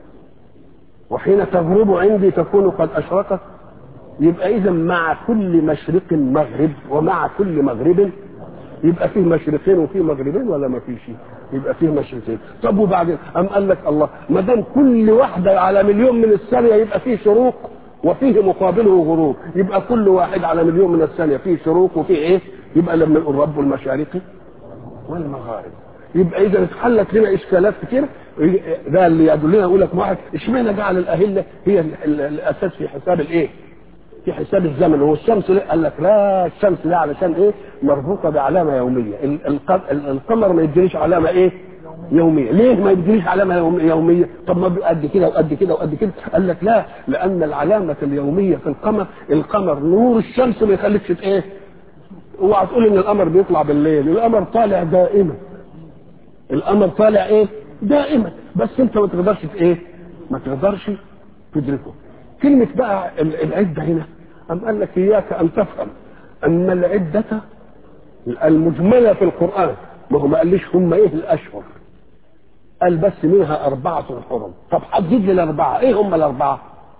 A: وحين تغرب عندي تكون قد أشرقت يبقى اذا مع كل مشرق مغرب ومع كل مغرب يبقى فيه مشرقين وفيه مغربين ولا ما فيش يبقى فيه مشرقين طب وبعدين ام قال لك الله ما دام كل واحده على مليون من الثانيه يبقى فيه شروق وفيه مقابله غروب يبقى كل واحد على مليون من الثانيه فيه شروق وفيه ايه يبقى لما نقول رب المشارق والمغارب يبقى اذا اتحلت لنا اشكالات كتير ده اللي يدلنا يقول لك واحد اشمعنى جعل الاهله هي الاساس في حساب الايه في حساب الزمن هو الشمس ليه؟ قال لك لا الشمس ده علشان ايه مربوطه بعلامه يوميه القمر ما يدينيش علامه ايه يوميه ليه ما يدينيش علامه يوميه طب ما قد كده وقد كده وقد كده قال لك لا لان العلامه اليوميه في القمر القمر نور الشمس ما يخليكش ايه اوعى تقول ان القمر بيطلع بالليل القمر طالع دائما القمر طالع ايه دائما بس انت ما تقدرش ايه ما تقدرش تدركه كلمة بقى العدة هنا أم قال لك إياك أن تفهم أن العدة المجملة في القرآن ما هو ما قاليش هم ايه الاشهر قال بس منها أربعة حرم طب حدد لي الأربعة إيه هم الأربعة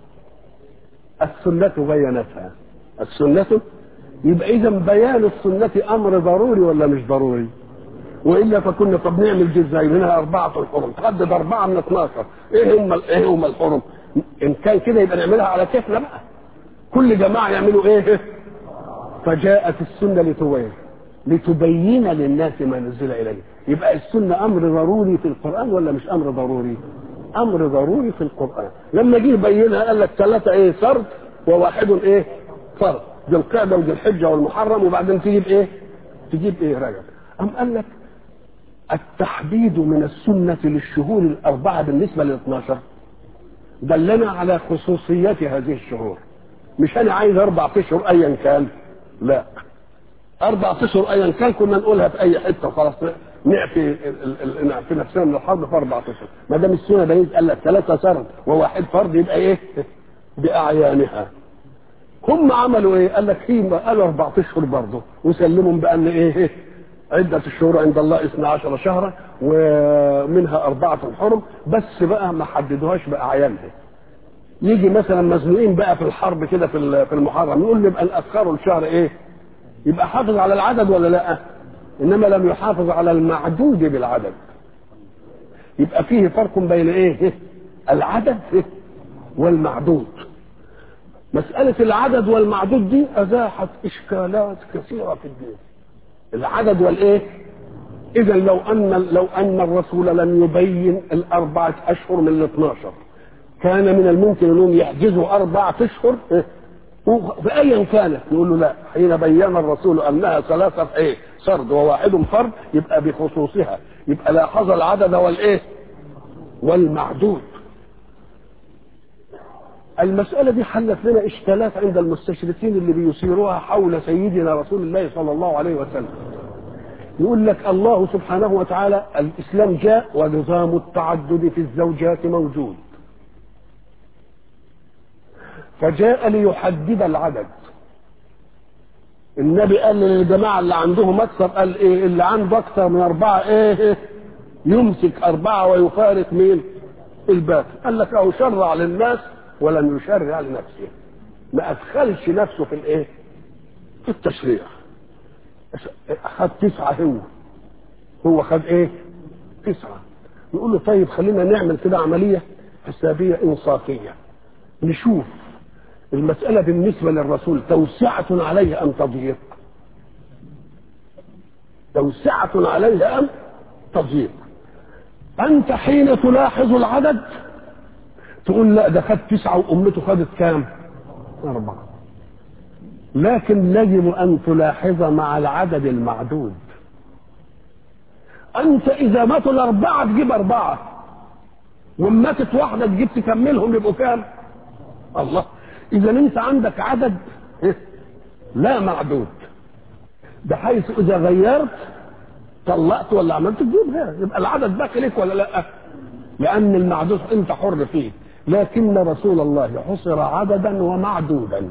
A: السنة بينتها السنة يبقى إذا بيان السنة أمر ضروري ولا مش ضروري وإلا فكنا طب نعمل جزاء منها أربعة حرم تحدد أربعة من 12 إيه هم إيه هم الحرم إن كان كده يبقى نعملها على كيفنا بقى كل جماعة يعملوا إيه فجاءت السنة لتبين لتبين للناس ما نزل إليه يبقى السنة أمر ضروري في القرآن ولا مش أمر ضروري أمر ضروري في القرآن لما جه يبينها قال لك ثلاثة إيه سرد وواحد إيه فرض ذي القعدة وذي الحجة والمحرم وبعدين تجيب إيه تجيب إيه رجب أم قال لك التحديد من السنة للشهور الأربعة بالنسبة لل 12 دلنا على خصوصيات هذه الشهور مش أنا عايز أربع أشهر أيا كان لا أربع أشهر أيا كان كنا نقولها في أي حتة خلاص نعفي نعفي نفسنا من الحرب في أربع أشهر ما دام السنة بينت قال لك ثلاثة سرد وواحد فرد يبقى إيه بأعيانها هم عملوا ايه؟ قال لك هي قالوا اربع اشهر برضه وسلمهم بان ايه؟ عدة الشهور عند الله اثنا عشر شهرا ومنها أربعة حرم بس بقى ما حددوهاش بأعيانها يجي مثلا مزنوقين بقى في الحرب كده في في المحرم يقول نبقى نأخروا الشهر ايه؟ يبقى حافظ على العدد ولا لا؟ إنما لم يحافظ على المعدود بالعدد يبقى فيه فرق بين ايه؟ العدد والمعدود مسألة العدد والمعدود دي أزاحت إشكالات كثيرة في الدين العدد والإيه إذا لو أن لو أن الرسول لم يبين الأربعة أشهر من الاثناشر كان من الممكن أنهم يحجزوا أربعة أشهر بأيا كانت يقول له لا حين بين الرسول أنها ثلاثة إيه سرد وواحد فرد يبقى بخصوصها يبقى لاحظ العدد والإيه والمعدود المسألة دي حلت لنا إشكالات عند المستشرقين اللي بيثيروها حول سيدنا رسول الله صلى الله عليه وسلم يقول لك الله سبحانه وتعالى الإسلام جاء ونظام التعدد في الزوجات موجود فجاء ليحدد العدد النبي قال للجماعة اللي عندهم أكثر قال إيه اللي عنده أكثر من أربعة إيه يمسك أربعة ويفارق مين الباقي قال لك أهو شرع للناس ولم يشرع لنفسه ما ادخلش نفسه في الايه في التشريع خد تسعة هو هو خد ايه تسعة نقول له طيب خلينا نعمل كده عملية حسابية انصافية نشوف المسألة بالنسبة للرسول توسعة عليه أم تضييق توسعة عليه أم تضييق أنت حين تلاحظ العدد تقول لا ده خد تسعة وأمته خدت كام؟ أربعة لكن يجب أن تلاحظ مع العدد المعدود أنت إذا ماتوا الأربعة تجيب أربعة وماتت واحدة تجيب تكملهم يبقوا كام؟ الله إذا أنت عندك عدد لا معدود بحيث إذا غيرت طلقت ولا عملت تجيب غير يبقى العدد باقي لك ولا لا؟ لأن المعدود أنت حر فيه لكن رسول الله حصر عددا ومعدودا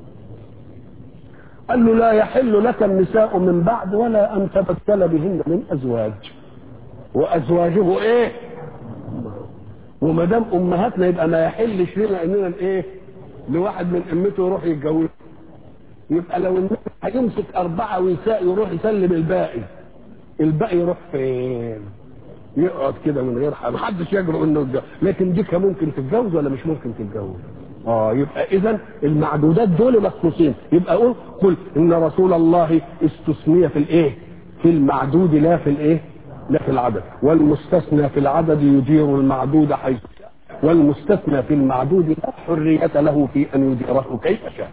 A: قال له لا يحل لك النساء من بعد ولا ان تبتل بهن من ازواج وازواجه ايه وما دام امهاتنا يبقى ما يحلش لنا اننا ايه لواحد من امته يروح يتجوز يبقى لو النبي هيمسك اربعه ويساء يروح يسلم الباقي الباقي يروح فين؟ يقعد كده من غير حاجه محدش يجرؤ انه يتجوز لكن دي كان ممكن تتجوز ولا مش ممكن تتجوز اه يبقى اذا المعدودات دول مخصوصين يبقى قول قل ان رسول الله استثني في الايه في المعدود لا في الايه لا في العدد والمستثنى في العدد يدير المعدود حيث شاء والمستثنى في المعدود لا حرية له في ان يديره كيف شاء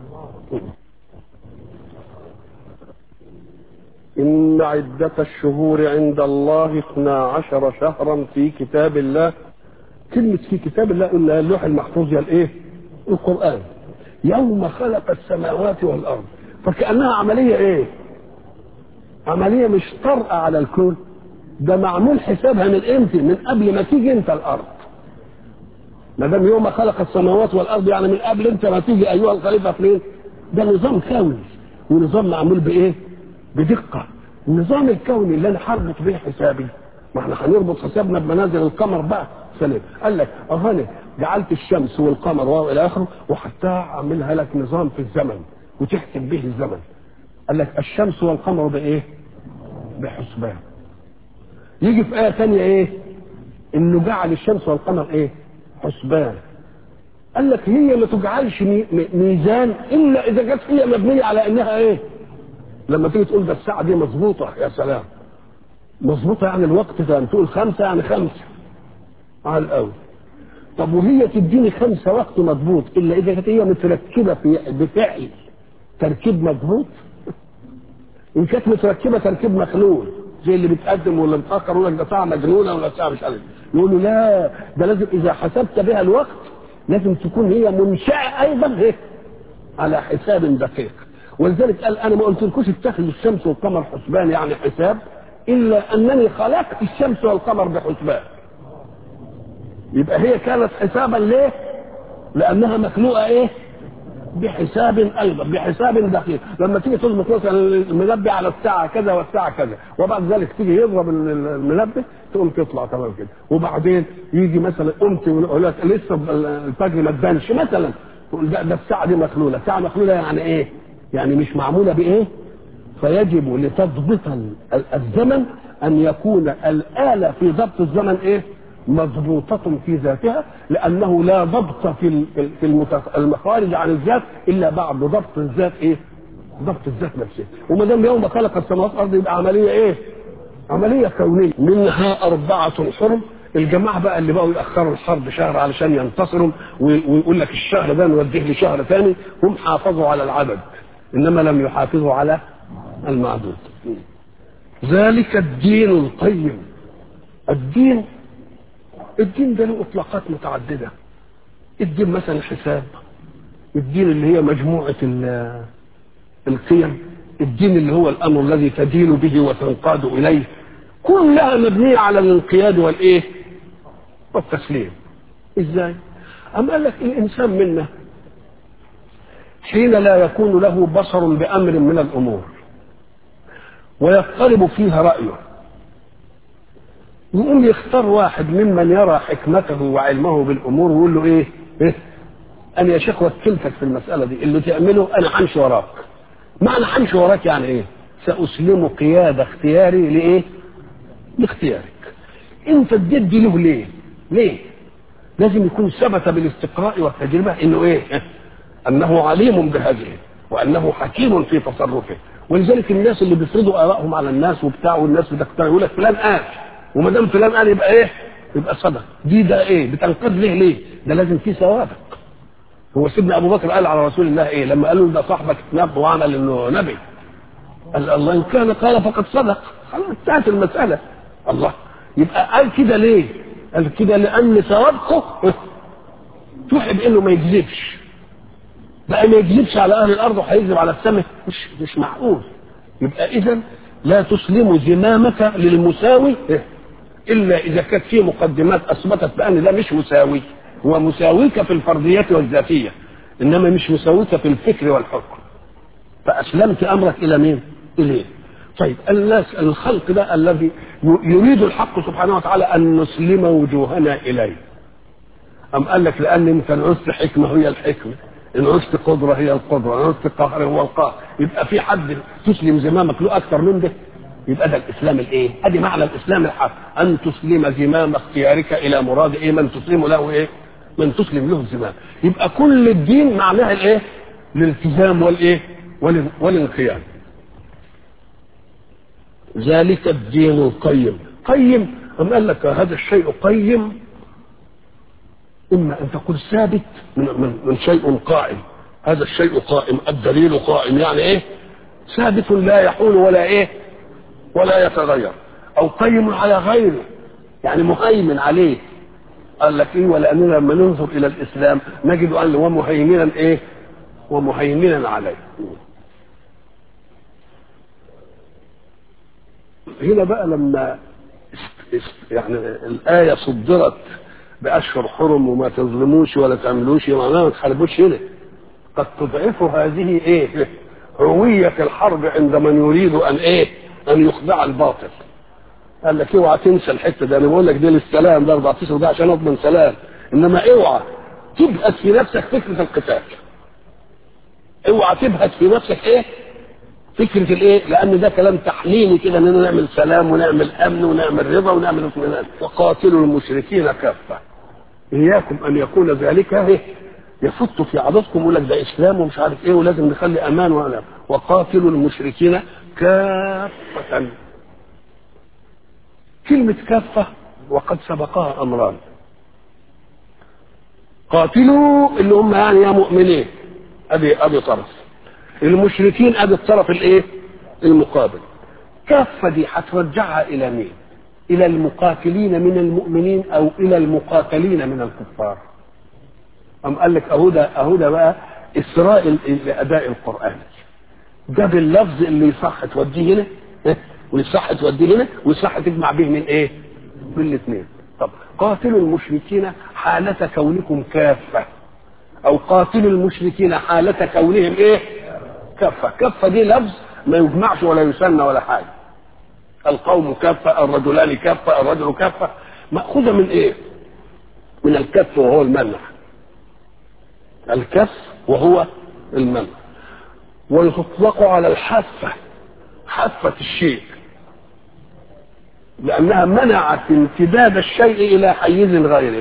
A: إن عدة الشهور عند الله اثنا عشر شهرا في كتاب الله كلمة في كتاب الله قلنا اللوح المحفوظ يا الايه؟ القرآن يوم خلق السماوات والأرض فكأنها عملية ايه؟ عملية مش طرأة على الكون ده معمول حسابها من امتى؟ من قبل ما تيجي انت الأرض ما دام يوم خلق السماوات والأرض يعني من قبل انت ما تيجي أيها الخليفة فين؟ ده نظام كوني ونظام معمول بإيه؟ بدقة النظام الكوني اللي انا هربط به حسابي ما احنا هنربط حسابنا بمنازل القمر بقى سلام قال لك اهاني جعلت الشمس والقمر والى اخره وحتى اعملها لك نظام في الزمن وتحسب به الزمن قال لك الشمس والقمر بايه؟ بحسبان يجي في ايه ثانيه ايه؟ انه جعل الشمس والقمر ايه؟ حسبان قال لك هي ما تجعلش ميزان الا اذا جت هي مبنيه على انها ايه؟ لما تيجي تقول ده الساعه دي مظبوطه يا سلام مظبوطه يعني الوقت ده تقول خمسه يعني خمسه على الاول طب وهي تديني خمسه وقت مضبوط الا اذا كانت هي متركبه في بفعل تركيب مضبوط ان كانت متركبه تركيب مخلول زي اللي بيتقدم ولا متاخر يقول لك ده ساعه مجنونه ولا ساعه مش عارف يقولوا لا ده لازم اذا حسبت بها الوقت لازم تكون هي منشاه ايضا ايه على حساب دقيق ولذلك قال انا ما قلتلكوش اتخذوا الشمس والقمر حسبان يعني حساب الا انني خلقت الشمس والقمر بحسبان يبقى هي كانت حسابا ليه لانها مخلوقه ايه بحساب ايضا بحساب دقيق لما تيجي تظبط مثلا المنبه على الساعه كذا والساعه كذا وبعد ذلك تيجي يضرب المنبه تقوم تطلع تمام كده وبعدين يجي مثلا قمت ويقول لك لسه الفجر ما تبانش مثلا تقول ده, ده الساعه دي مخلوله الساعه مخلوله يعني ايه يعني مش معموله بايه فيجب لتضبط الزمن ان يكون الاله في ضبط الزمن ايه مضبوطة في ذاتها لأنه لا ضبط في في المخارج عن الذات إلا بعد ضبط الذات إيه؟ ضبط الذات نفسها وما دام يوم خلق السماوات والأرض يبقى عملية إيه؟ عملية كونية منها أربعة حرم الجماعة بقى اللي بقوا يأخروا الحرب شهر علشان ينتصروا ويقول لك الشهر ده نوديه لشهر ثاني هم حافظوا على العدد إنما لم يحافظوا على المعدود ذلك الدين القيم الدين الدين ده له اطلاقات متعدده الدين مثلا حساب الدين اللي هي مجموعه القيم الدين اللي هو الامر الذي تدين به وتنقاد اليه كلها مبنيه على الانقياد والايه والتسليم ازاي ام قال لك الانسان منا حين لا يكون له بصر بامر من الامور ويضطرب فيها رايه يقوم يختار واحد ممن يرى حكمته وعلمه بالامور ويقول له ايه؟ ايه؟ انا يا شيخ وكلتك في المساله دي اللي تعمله انا همشي وراك. معنى همشي وراك يعني ايه؟ ساسلم قياده اختياري لايه؟ لاختيارك. انت اديت دي له ليه؟ ليه؟ لازم يكون ثبت بالاستقراء والتجربه انه ايه؟ انه عليم بهذه وانه حكيم في تصرفه ولذلك الناس اللي بيفرضوا ارائهم على الناس وبتاع والناس بتقتنع يقول لك فلان قال وما دام فلان قال يبقى ايه؟ يبقى صدق دي ده ايه؟ بتنقض ليه ليه؟ ده لازم فيه سوابق هو سيدنا ابو بكر قال على رسول الله ايه؟ لما قالوا ده صاحبك نب وعمل انه نبي قال الله ان كان قال فقد صدق خلاص انتهت المساله الله يبقى قال كده ليه؟ قال كده لان سوابقه تحب انه ما يكذبش بقى ما يكذبش على اهل الارض وهيكذب على السماء مش مش معقول يبقى اذا لا تسلم زمامك للمساوي الا اذا كانت فيه مقدمات اثبتت بان ده مش مساوي هو مساويك في الفرديات والذاتيه انما مش مساويك في الفكر والحكم فاسلمت امرك الى مين؟ اليه طيب الناس الخلق ده الذي يريد الحق سبحانه وتعالى ان نسلم وجوهنا اليه أم قال لك لأن أنت عزت حكمة هي الحكمة إن عزت قدرة هي القدرة إن عزت قهر هو القهر يبقى في حد تسلم زمامك له أكثر من ده يبقى ده الإسلام الإيه؟ أدي معنى الإسلام الحق أن تسلم زمام اختيارك إلى مراد إيه من تسلم له إيه؟ من تسلم له الزمام يبقى كل الدين معناها الإيه؟ الالتزام والإيه؟ والان- والانقياد ذلك الدين القيم قيم أم قال لك هذا الشيء قيم إما أن تقول ثابت من, من, من شيء قائم هذا الشيء قائم الدليل قائم يعني إيه ثابت لا يحول ولا إيه ولا يتغير أو قيم على غيره يعني مهيمن عليه قال لك إيه ولأننا لما ننظر إلى الإسلام نجد أن هو مهيمنا إيه ومهيمنا عليه هنا بقى لما است- است- يعني الآية صدرت بأشهر حرم وما تظلموش ولا تعملوش معناها ما تحاربوش هنا قد تضعف هذه ايه هوية الحرب عند من يريد أن ايه ان يخضع الباطل قال لك اوعى تنسى الحته ده انا بقول لك دي للسلام ده 14 ده عشان اضمن سلام انما اوعى تبهت في نفسك فكره القتال اوعى تبهت في نفسك ايه فكرة الايه لان ده كلام تحليلي كده اننا نعمل سلام ونعمل امن ونعمل رضا ونعمل اطمئنان وقاتلوا المشركين كافة اياكم ان يكون ذلك ايه يفت في عضدكم يقول لك ده اسلام ومش عارف ايه ولازم نخلي امان ولا وقاتلوا المشركين كافة كلمة كافة وقد سبقها امران قاتلوا اللي هم يعني يا مؤمنين ادي ادي طرف المشركين ادي الطرف الايه المقابل كافة دي هترجعها الى مين الى المقاتلين من المؤمنين او الى المقاتلين من الكفار ام قال لك اهو ده اهو ده بقى اسراء لاداء القران جاب اللفظ اللي يصح توديه هنا ويصح توديه هنا ويصح تجمع به من ايه من الاثنين طب قاتلوا المشركين حالة كونكم كافة او قاتلوا المشركين حالة كونهم ايه كافة كافة دي لفظ ما يجمعش ولا يسنى ولا حاجة القوم كافة الرجلان كافة الرجل كافة مأخوذة من ايه من الكف وهو المنع الكف وهو المنع ويطلق على الحافة حافة الشيء لأنها منعت امتداد الشيء إلى حيز غيره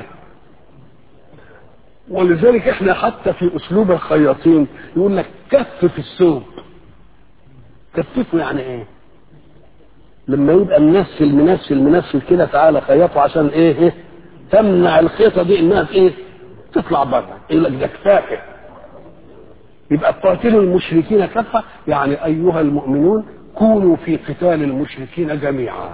A: ولذلك احنا حتى في اسلوب الخياطين يقول لك كف في الثوب كففه يعني ايه لما يبقى منسل منسل منسل كده تعالى خيطه عشان ايه, إيه؟ تمنع الخيطه دي انها ايه تطلع بره يقول لك ده كفايه يبقى قاتلوا المشركين كفه يعني ايها المؤمنون كونوا في قتال المشركين جميعا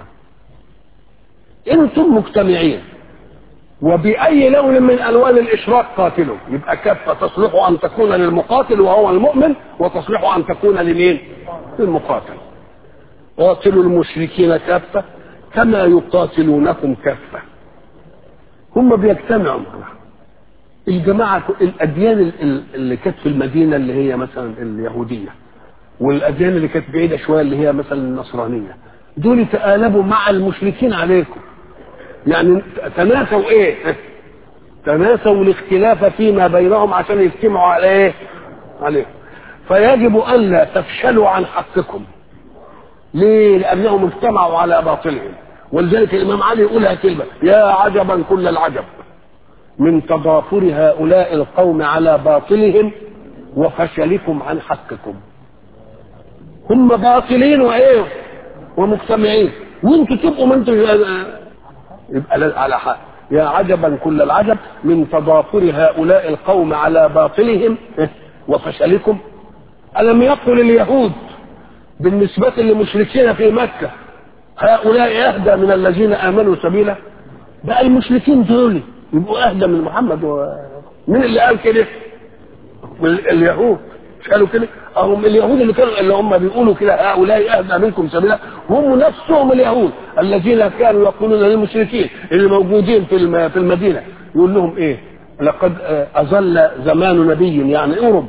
A: انتم مجتمعين وبأي لون من ألوان الإشراك قاتلوا يبقى كافة تصلح أن تكون للمقاتل وهو المؤمن وتصلح أن تكون لمين؟ للمقاتل قاتلوا المشركين كافة كما يقاتلونكم كافة هم بيجتمعوا الجماعة الأديان اللي كانت في المدينة اللي هي مثلا اليهودية والأديان اللي كانت بعيدة شوية اللي هي مثلا النصرانية دول تآلبوا مع المشركين عليكم يعني تناسوا ايه تناسوا الاختلاف فيما بينهم عشان يجتمعوا على ايه عليه فيجب الا تفشلوا عن حقكم ليه لانهم اجتمعوا على باطلهم ولذلك الامام علي يقولها كلمه يا عجبا كل العجب من تضافر هؤلاء القوم على باطلهم وفشلكم عن حقكم هم باطلين وايه ومجتمعين وانتوا تبقوا ما انتوا يبقى على حق يا عجبا كل العجب من تضافر هؤلاء القوم على باطلهم وفشلكم ألم يقل اليهود بالنسبة للمشركين في مكة هؤلاء أهدى من الذين آمنوا سبيلا بقى المشركين دول يبقوا أهدى من محمد و... مين اللي قال كده؟ اليهود مش قالوا كده؟ هم اليهود اللي كانوا اللي هم بيقولوا كده هؤلاء اهدى منكم سبيلا هم نفسهم اليهود الذين كانوا يقولون للمشركين اللي موجودين في في المدينه يقول لهم ايه؟ لقد اظل زمان نبي يعني اورب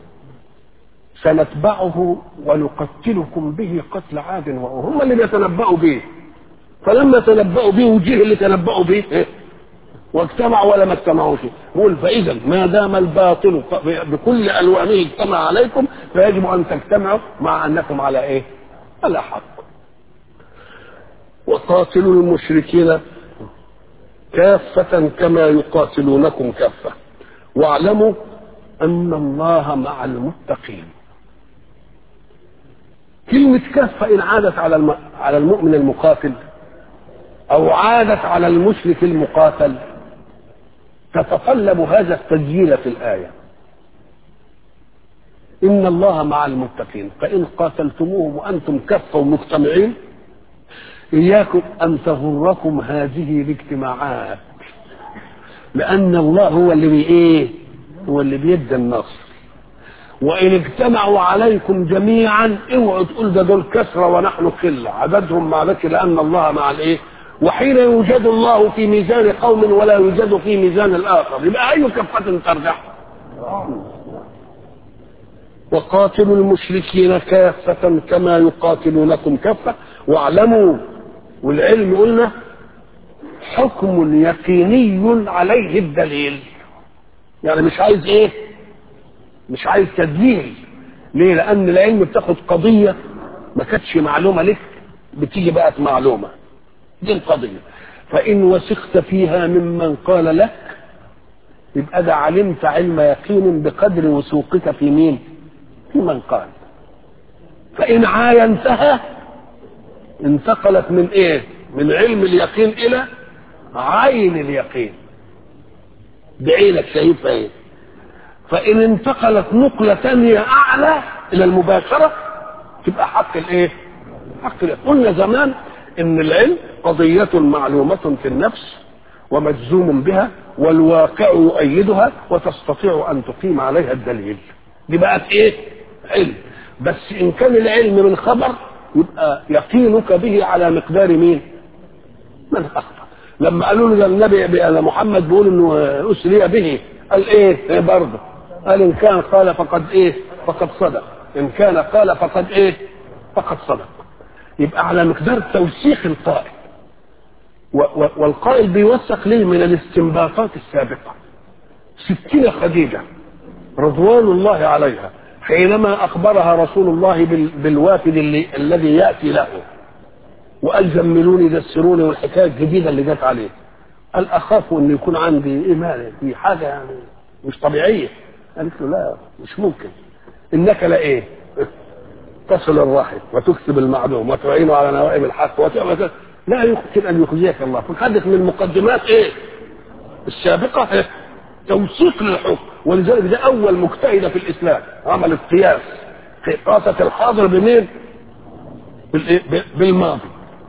A: سنتبعه ونقتلكم به قتل عاد هم اللي بيتنبأوا به فلما تنبأوا به وجه اللي تنبأوا به إيه؟ واجتمعوا ولا ما اجتمعوش يقول فاذا ما دام الباطل بكل الوانه اجتمع عليكم فيجب ان تجتمعوا مع انكم على ايه؟ على حق. وقاتلوا المشركين كافة كما يقاتلونكم كافة واعلموا أن الله مع المتقين كلمة كافة إن عادت على على المؤمن المقاتل أو عادت على المشرك المقاتل تتطلب هذا التسجيل في الآية إن الله مع المتقين فإن قاتلتموهم وأنتم كفة مجتمعين إياكم أن تغركم هذه الاجتماعات لأن الله هو اللي بي إيه هو اللي بيدي النصر وإن اجتمعوا عليكم جميعا اوعوا تقول ده دول كثرة ونحن قلة عددهم مع ذلك لأن الله مع الإيه وحين يوجد الله في ميزان قوم ولا يوجد في ميزان الآخر يبقى أي كفة ترجع وقاتلوا المشركين كافة كما يقاتلونكم كافة واعلموا والعلم قلنا حكم يقيني عليه الدليل يعني مش عايز ايه مش عايز تدليل ليه لان العلم بتاخد قضيه ما كانتش معلومه لك بتيجي بقت معلومه دي القضيه فان وثقت فيها ممن قال لك يبقى ده علمت علم يقين بقدر وثوقك في مين في من قال فان عاينتها انتقلت من ايه من علم اليقين الى عين اليقين بعينك شايفها ايه فان انتقلت نقلة تانية اعلى الى المباشرة تبقى حق الايه حق اليقين قلنا زمان ان العلم قضية معلومة في النفس ومجزوم بها والواقع يؤيدها وتستطيع ان تقيم عليها الدليل دي بقت ايه علم بس ان كان العلم من خبر يبقى يقينك به على مقدار مين من اخبر لما قالوا له النبي أنا محمد بيقول انه اسري به قال ايه, إيه برضه قال ان كان قال فقد ايه فقد صدق ان كان قال فقد ايه فقد صدق يبقى على مقدار توثيق القائل والقائل بيوثق ليه من الاستنباطات السابقه ستين خديجه رضوان الله عليها حينما اخبرها رسول الله بالوافد اللي الذي ياتي له وقال زملوني دسروني والحكايه الجديده اللي جت عليه قال اخاف ان يكون عندي ايمان في حاجه يعني مش طبيعيه قالت له لا مش ممكن انك لا ايه تصل الرحم وتكسب المعدوم وتعين على نوائب الحق وتعمل لا يمكن ان يخزيك الله فخدت من المقدمات ايه السابقه إيه؟ توثيق للحكم ولذلك ده اول مجتهده في الاسلام عمل القياس قاسه الحاضر بمين بالماضي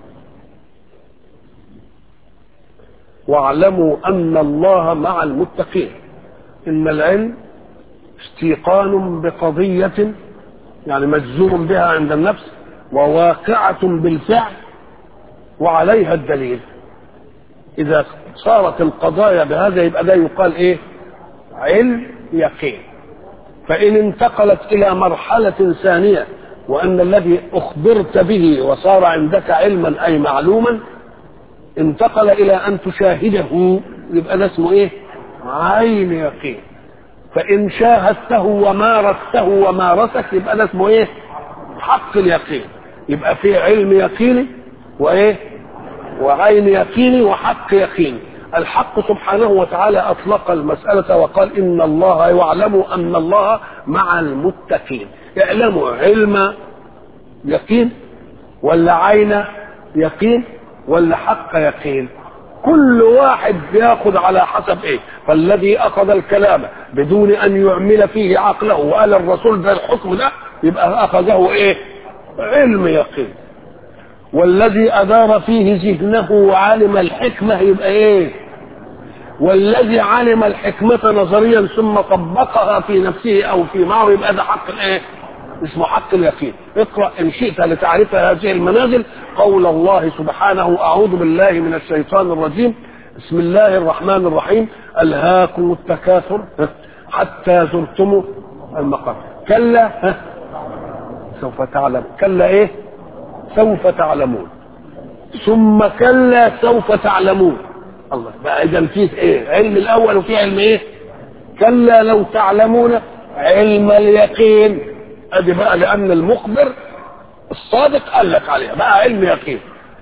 A: واعلموا ان الله مع المتقين ان العلم استيقان بقضيه يعني مجزوم بها عند النفس وواقعه بالفعل وعليها الدليل اذا صارت القضايا بهذا يبقى ده يقال ايه علم يقين فان انتقلت الى مرحله ثانيه وان الذي اخبرت به وصار عندك علما اي معلوما انتقل الى ان تشاهده يبقى ده اسمه ايه عين يقين فان شاهدته ومارسته ومارسك يبقى ده اسمه ايه حق اليقين يبقى في علم يقيني وايه وعين يقيني وحق يقيني الحق سبحانه وتعالى اطلق المساله وقال ان الله يعلم ان الله مع المتقين اعلموا علم يقين ولا عين يقين ولا حق يقين كل واحد بياخذ على حسب ايه فالذي اخذ الكلام بدون ان يعمل فيه عقله وقال الرسول ده الحكم ده يبقى اخذه ايه علم يقين والذي ادار فيه ذهنه وعلم الحكمه يبقى ايه والذي علم الحكمة نظريا ثم طبقها في نفسه أو في معه يبقى ده حق الإيه؟ اسمه حق اليقين اقرأ إن شئت لتعرف هذه المنازل قول الله سبحانه أعوذ بالله من الشيطان الرجيم بسم الله الرحمن الرحيم ألهاكم التكاثر حتى زرتم المقام كلا سوف تعلم كلا إيه سوف تعلمون ثم كلا سوف تعلمون الله بقى اذا فيه ايه علم الاول وفيه علم ايه كلا لو تعلمون علم اليقين ادي بقى لان المخبر الصادق قال لك عليها بقى علم يقين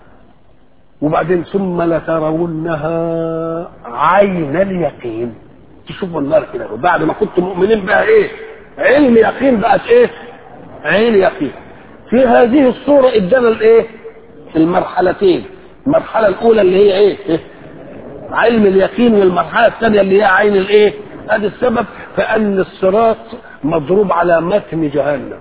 A: وبعدين ثم لترونها عين اليقين تشوفوا النار كده بعد ما كنتم مؤمنين بقى ايه علم يقين بقت ايه عين يقين في هذه الصورة ادانا الايه المرحلتين المرحلة الأولى اللي هي ايه, إيه؟ علم اليقين والمرحله الثانيه اللي هي عين الايه؟ هذا السبب فان الصراط مضروب على متن جهنم.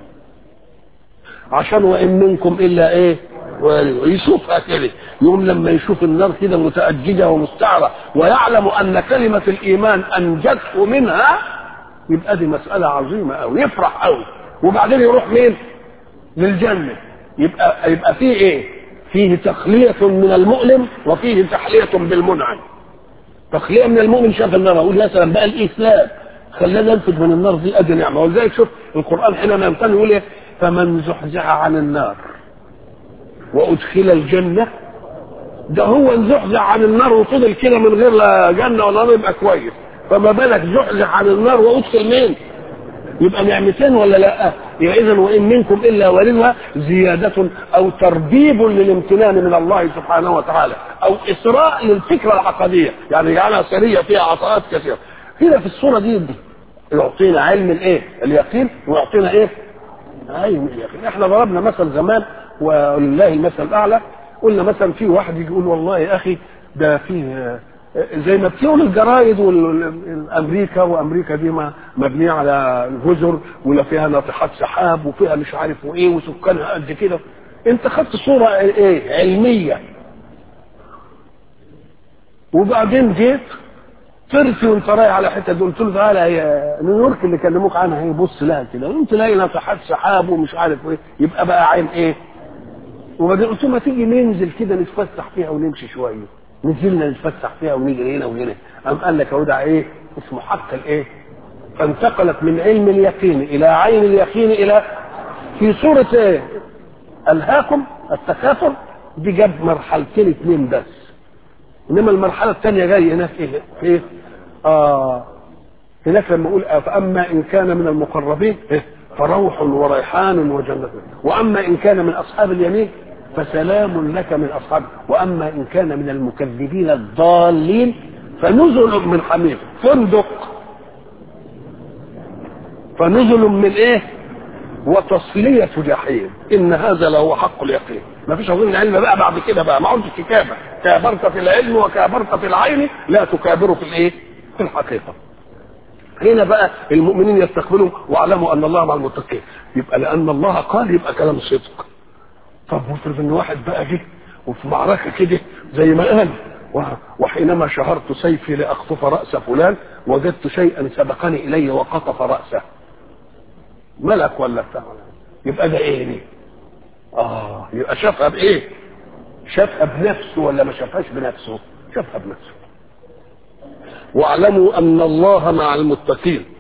A: عشان وان منكم الا ايه؟ ويشوفها كده يوم لما يشوف النار كده متأججة ومستعرة ويعلم أن كلمة الإيمان أنجته منها يبقى دي مسألة عظيمة أوي يفرح أوي وبعدين يروح مين؟ للجنة يبقى يبقى فيه إيه؟ فيه تخلية من المؤلم وفيه تحلية بالمنعم تخلية من المؤمن شاف النار اقول مثلا بقى الاسلام خلاني انفذ من النار دي ادي نعمه ولذلك شوف القران حينما يمتن يقول ايه فمن زحزح عن النار وادخل الجنه ده هو انزحزح عن النار وفضل كده من غير لا جنه ولا نار يبقى كويس فما بالك زحزح عن النار وادخل مين يبقى نعمتين ولا لا يبقى اذا وان منكم الا واردها زياده او تربيب للامتنان من الله سبحانه وتعالى او اسراء للفكره العقديه يعني جعلها سريه فيها عطاءات كثيره هنا في الصوره دي, دي يعطينا علم الايه اليقين ويعطينا ايه علم اليقين احنا ضربنا مثل زمان ولله المثل الاعلى قلنا مثلا في واحد يجي يقول والله يا اخي ده فيه زي ما بتقول الجرايد والامريكا وامريكا دي ما مبنيه على جزر ولا فيها ناطحات سحاب وفيها مش عارف وايه وسكانها قد كده انت خدت صوره ايه علميه وبعدين جيت طرت وانت رايح على حته دي قلت له تعالى هي نيويورك اللي كلموك عنها هي بص لها كده انت لاقي ناطحات سحاب ومش عارف ايه يبقى بقى عين ايه وبعدين قلت له ما تيجي ننزل كده نتفسح فيها ونمشي شويه نزلنا نتفسح فيها ونيجي هنا وهنا قام قال لك اهو ده ايه اسمه حق الايه فانتقلت من علم اليقين الى عين اليقين الى في صورة ايه الهاكم التكاثر دي جاب مرحلتين اثنين بس انما المرحلة الثانية جاي هناك ايه ايه اه هناك لما اقول فاما ان كان من المقربين إيه؟ فروح وريحان وجنة واما ان كان من اصحاب اليمين فسلام لك من اصحاب واما ان كان من المكذبين الضالين فنزل من حميم فندق فنزل من ايه وتصلية جحيم ان هذا لهو حق اليقين ما فيش اظن علم بقى بعد كده بقى ما عدتش كتابة كابرت في العلم وكابرت في العين لا تكابر في الايه في الحقيقة هنا بقى المؤمنين يستقبلوا واعلموا ان الله مع المتقين يبقى لان الله قال يبقى كلام صدق طب وافرض ان واحد بقى جه وفي معركه كده زي ما قال وحينما شهرت سيفي لاقطف راس فلان وجدت شيئا سبقني الي وقطف راسه ملك ولا بتاع يبقى ده ايه دي؟ اه يبقى شافها بايه؟ شافها بنفسه ولا ما شافهاش بنفسه؟ شافها بنفسه واعلموا ان الله مع المتقين